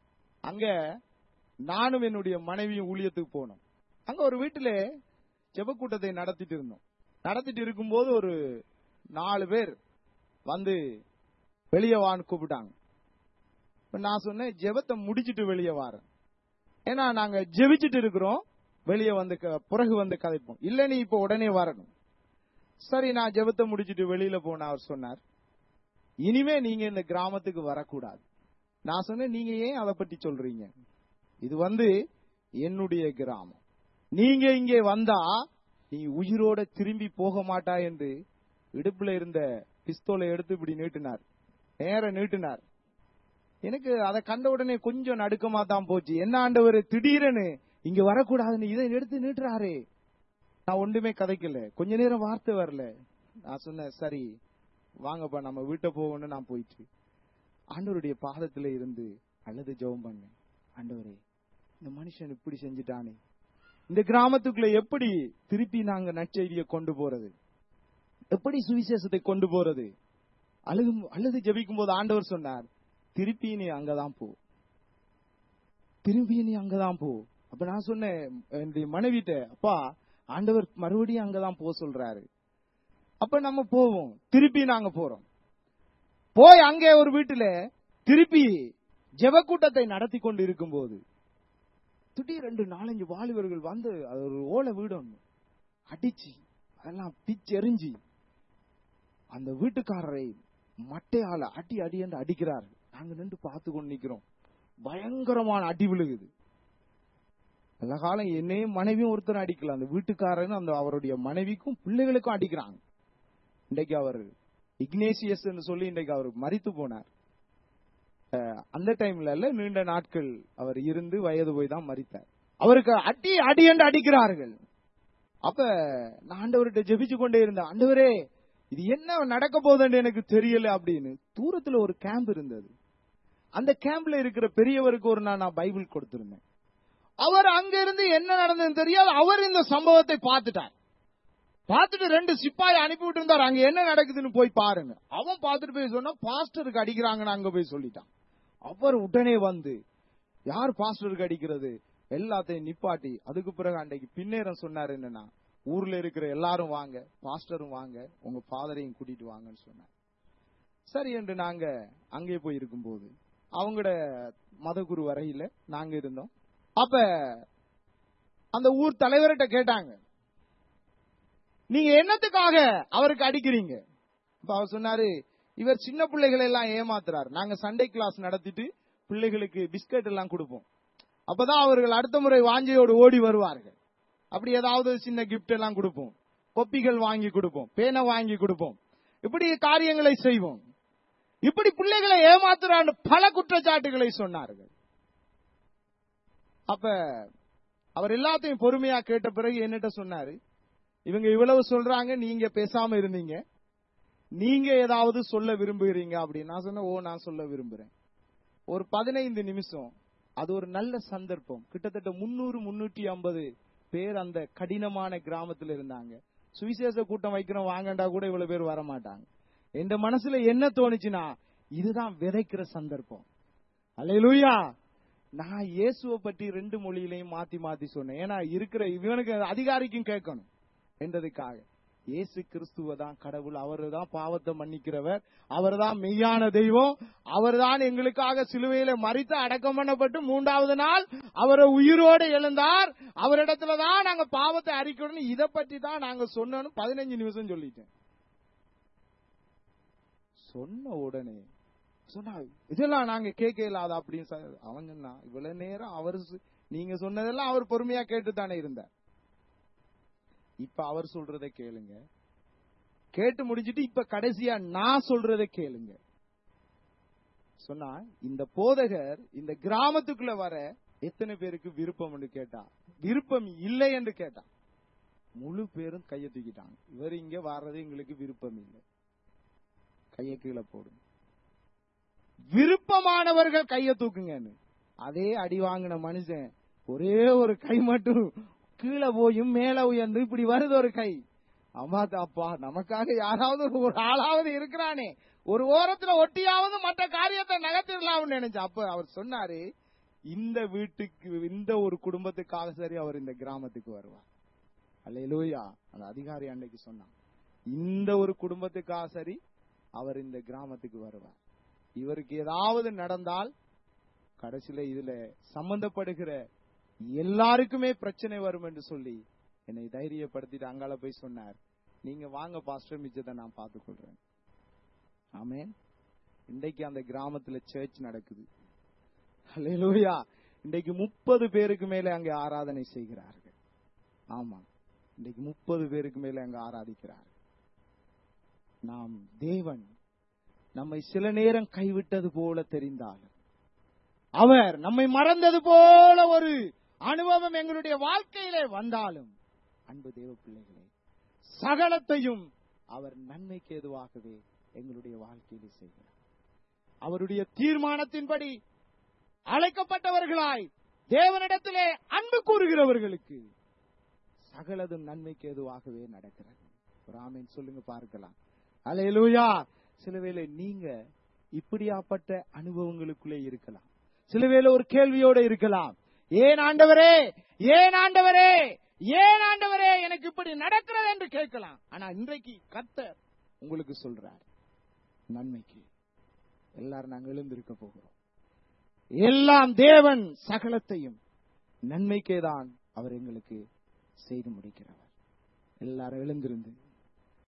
அங்க நானும் என்னுடைய மனைவியும் ஊழியத்துக்கு போனோம் அங்க ஒரு வீட்டுல ஜெபக்கூட்டத்தை நடத்திட்டு இருந்தோம் நடத்திட்டு இருக்கும்போது ஒரு நாலு பேர் வந்து வெளியே வான்னு கூப்பிட்டாங்க இப்ப நான் சொன்னேன் ஜெபத்தை முடிச்சிட்டு வெளியே வாரேன் ஏன்னா நாங்க ஜெபிச்சிட்டு இருக்கிறோம் வெளியே வந்து க- பிறகு வந்து கதைப்போம் இல்ல நீ இப்ப உடனே வரணும் சரி நான் ஜெபத்தை முடிச்சிட்டு வெளியில போன அவர் சொன்னார் இனிமே நீங்க இந்த கிராமத்துக்கு வரக்கூடாது நான் சொன்னேன் நீங்க ஏன் அதை பத்தி சொல்றீங்க இது வந்து என்னுடைய கிராமம் நீங்க இங்கே வந்தா நீ உயிரோட திரும்பி போக மாட்டா என்று இடுப்புல இருந்த பிஸ்தோலை எடுத்து இப்படி நீட்டினார் நேர நீட்டினார் எனக்கு அதை கண்ட உடனே கொஞ்சம் நடுக்கமா தான் போச்சு என்ன ஆண்டவர் திடீரென்னு இங்க வரக்கூடாதுன்னு இதை எடுத்து நீட்டுறாரே நான் ஒன்றுமே கதைக்கல கொஞ்ச நேரம் வார்த்தை வரல நான் சொன்னேன் சரி வாங்கப்பா நம்ம வீட்டை போவோம்னு நான் போயிட்டு ஆண்டவருடைய பாதத்துல இருந்து அழுது ஜெபம் பண்ணேன் ஆண்டவரே இந்த மனுஷன் இப்படி செஞ்சுட்டானே இந்த கிராமத்துக்குள்ள எப்படி திருப்பி நாங்க நற்செய்தியை கொண்டு போறது எப்படி சுவிசேஷத்தை கொண்டு போறது அழுது அழுது ஜெபிக்கும் போது ஆண்டவர் சொன்னார் திருப்பி நீ அங்கதான் போ திரும்பி நீ அங்கதான் போ அப்ப நான் சொன்னேன் என்னுடைய மனைவிட்ட அப்பா ஆண்டவர் மறுபடியும் அங்கதான் போ சொல்றாரு அப்ப நம்ம போவோம் திருப்பி நாங்க போறோம் போய் அங்கே ஒரு வீட்டுல திருப்பி ஜெபக்கூட்டத்தை நடத்தி கொண்டு இருக்கும்போது திடீர் ரெண்டு நாலஞ்சு வாலிபர்கள் வந்து அது ஒரு ஓலை வீடு ஒண்ணு அடிச்சு அதெல்லாம் பிச்செறிஞ்சு அந்த வீட்டுக்காரரை மட்டையால அடி அடி என்று அடிக்கிறார் நாங்க நின்று பார்த்து கொண்டு நிக்கிறோம் பயங்கரமான அடி விழுகுது நல்ல காலம் என்னையும் மனைவியும் ஒருத்தர் அடிக்கல அந்த வீட்டுக்காரன் அந்த அவருடைய மனைவிக்கும் பிள்ளைகளுக்கும் அடிக்கிறாங்க இன்றைக்கு அவர் இக்னேசியஸ் சொல்லி இன்றைக்கு அவர் மரித்து போனார் அஹ், அந்த டைம்ல இல்ல நீண்ட நாட்கள் அவர் இருந்து வயது போய் தான் மரித்தார் அவருக்கு அடி அடி என்று அடிக்கிறார்கள் அப்ப நான் ஆண்டவர்கிட்ட ஜெபிச்சு கொண்டே இருந்தேன் ஆண்டவரே இது என்ன நடக்க போகுதுன்னு எனக்கு தெரியல அப்படின்னு தூரத்துல ஒரு கேம்ப் இருந்தது அந்த கேம்ப்ல இருக்கிற பெரியவருக்கு ஒரு நாள் நான் பைபிள் கொடுத்திருந்தேன் அவர் அங்க இருந்து என்ன நடந்ததுன்னு தெரியாது அவர் இந்த சம்பவத்தை பார்த்துட்டார் பார்த்துட்டு ரெண்டு சிப்பாய் அனுப்பி விட்டு இருந்தார் அங்க என்ன நடக்குதுன்னு போய் பாருங்க அவன் பார்த்துட்டு போய் சொன்னா பாஸ்டருக்கு அடிக்கிறாங்கன்னு அங்க போய் சொல்லிட்டான் அவர் உடனே வந்து யார் பாஸ்டருக்கு அடிக்கிறது எல்லாத்தையும் நிப்பாட்டி அதுக்கு பிறகு அன்றைக்கு பின்னேரம் சொன்னார் என்னன்னா ஊர்ல இருக்கிற எல்லாரும் வாங்க பாஸ்டரும் வாங்க உங்க ஃபாதரையும் கூட்டிட்டு வாங்கன்னு சொன்னார் சரி என்று நாங்க அங்கே போய் இருக்கும்போது அவங்களோட மதகுரு வரையில நாங்க இருந்தோம் அப்ப அந்த ஊர் தலைவர்கிட்ட கேட்டாங்க நீங்க என்னத்துக்காக அவருக்கு அடிக்கிறீங்க அப்ப அவர் சொன்னாரு இவர் சின்ன பிள்ளைகளை எல்லாம் ஏமாத்துறாரு நாங்க சண்டே கிளாஸ் நடத்திட்டு பிள்ளைகளுக்கு பிஸ்கட் எல்லாம் கொடுப்போம் அப்பதான் அவர்கள் அடுத்த முறை வாஞ்சையோடு ஓடி வருவார்கள் அப்படி ஏதாவது சின்ன கிஃப்ட் எல்லாம் கொடுப்போம் கொப்பிகள் வாங்கி கொடுப்போம் பேனை வாங்கி கொடுப்போம் இப்படி காரியங்களை செய்வோம் இப்படி பிள்ளைகளை ஏமாத்துறான்னு பல குற்றச்சாட்டுகளை சொன்னார்கள் அப்ப அவர் எல்லாத்தையும் பொறுமையா கேட்ட பிறகு என்னட்ட சொன்னாரு இவங்க இவ்வளவு சொல்றாங்க நீங்க பேசாம இருந்தீங்க நீங்க ஏதாவது சொல்ல விரும்புகிறீங்க அப்படின்னு நான் சொன்னேன் ஓ நான் சொல்ல விரும்புறேன் ஒரு பதினைந்து நிமிஷம் அது ஒரு நல்ல சந்தர்ப்பம் கிட்டத்தட்ட முன்னூறு முன்னூற்றி ஐம்பது பேர் அந்த கடினமான கிராமத்துல இருந்தாங்க சுவிசேஷ கூட்டம் வைக்கிறோம் வாங்கண்டா கூட இவ்வளவு பேர் வர மாட்டாங்க என் மனசுல என்ன தோணுச்சுன்னா இதுதான் விதைக்கிற சந்தர்ப்பம் அல்லேலூயா நான் இயேசுவை பற்றி ரெண்டு மொழியிலையும் மாத்தி மாத்தி சொன்னேன் ஏன்னா இருக்கிற இவனுக்கு அதிகாரிக்கும் கேட்கணும் என்றதுக்காக இயேசு கிறிஸ்துவ தான் கடவுள் அவர் தான் பாவத்தை மன்னிக்கிறவர் அவர் தான் மெய்யான தெய்வம் அவர் தான் எங்களுக்காக சிலுவையில மறித்து அடக்கம் பண்ணப்பட்டு மூன்றாவது நாள் அவரை உயிரோடு எழுந்தார் அவரிடத்துல தான் நாங்க பாவத்தை அறிக்கணும் இதை பற்றி தான் நாங்க சொன்னோம்னு பதினஞ்சு நிமிஷம் சொல்லிட்டேன் சொன்ன உடனே சொன்னா இதெல்லாம் நாங்க கேட்க இல்லாத அப்படின்னு சொ- அவன் சொன்னா இவ்வளவு நேரம் அவர் சொ- நீங்க சொன்னதெல்லாம் அவர் பொறுமையா கேட்டு தானே இருந்தார் இப்ப அவர் சொல்றதை கேளுங்க கேட்டு முடிஞ்சிட்டு இப்ப கடைசியா நான் சொல்றதை கேளுங்க சொன்னா இந்த போதகர் இந்த கிராமத்துக்குள்ள வர எத்தனை பேருக்கு விருப்பம்னு கேட்டா விருப்பம் இல்லை என்று கேட்டா முழு பேரும் கையை தூக்கிட்டாங்க இவர் இங்க வர்றது எங்களுக்கு விருப்பம் இல்லை கையை கீழே போடுங்க விருப்பமானவர்கள் கையை தூக்குங்கன்னு அதே அடி வாங்கின மனுஷன் ஒரே ஒரு கை மட்டும் கீழே போயும் மேல உயர்ந்து இப்படி வருது ஒரு கை அம்மா தாப்பா நமக்காக யாராவது ஒரு- ஒரு ஆளாவது இருக்கிறானே ஒரு ஓரத்துல ஒட்டியாவது மற்ற காரியத்தை நகர்த்திடலாம்னு நினைச்சேன் அப்ப அவர் சொன்னாரு இந்த வீட்டுக்கு இந்த ஒரு குடும்பத்துக்காக சரி அவர் இந்த கிராமத்துக்கு வருவார் அல்லேலூயா அந்த அதிகாரி அன்னைக்கு சொன்னான் இந்த ஒரு குடும்பத்துக்காக சரி அவர் இந்த கிராமத்துக்கு வருவார் இவருக்கு ஏதாவது நடந்தால் கடைசியில இதுல சம்பந்தப்படுகிற எல்லாருக்குமே பிரச்சனை வரும் என்று சொல்லி என்னை தைரியப்படுத்திட்டு அங்கால போய் சொன்னார் நீங்க வாங்க பாஸ்டர் மிச்சத்தை நான் பார்த்துக் கொள்றேன் ஆமென் இன்றைக்கு அந்த கிராமத்துல சர்ச் நடக்குது அல்லேலூயா இன்றைக்கு முப்பது பேருக்கு மேல அங்கே ஆராதனை செய்கிறார்கள் ஆமா இன்றைக்கு முப்பது பேருக்கு மேல அங்க ஆராதிக்கிறார்கள் நாம் தேவன் நம்மை சில நேரம் கைவிட்டது போல தெரிந்தாலும் அவர் நம்மை மறந்தது போல ஒரு அனுபவம் எங்களுடைய வாழ்க்கையிலே வந்தாலும் அன்பு தேவ பிள்ளைகளே சகலத்தையும் அவர் நன்மைக்கு எதுவாகவே எங்களுடைய வாழ்க்கையிலே செய்கிறார் அவருடைய தீர்மானத்தின்படி அழைக்கப்பட்டவர்களாய் தேவனிடத்திலே அன்பு கூறுகிறவர்களுக்கு சகலதும் நன்மைக்கு எதுவாகவே நடக்கிறது ஒரு ஆமீன் சொல்லுங்க பார்க்கலாம் அலையலூயா சில வேளை நீங்க இப்படியாப்பட்ட அனுபவங்களுக்குள்ளே இருக்கலாம் சில வேளை ஒரு கேள்வியோட இருக்கலாம் ஏன் ஆண்டவரே ஏன் ஆண்டவரே ஏன் ஆண்டவரே எனக்கு இப்படி நடக்கிறது என்று கேட்கலாம் ஆனா இன்றைக்கு கர்த்தர் உங்களுக்கு சொல்றார் நன்மைக்கு எல்லாரும் நாங்க எழுந்திருக்க போகிறோம் எல்லாம் தேவன் சகலத்தையும் நன்மைக்கே தான் அவர் எங்களுக்கு செய்து முடிக்கிறவர் எல்லாரும் எழுந்திருந்து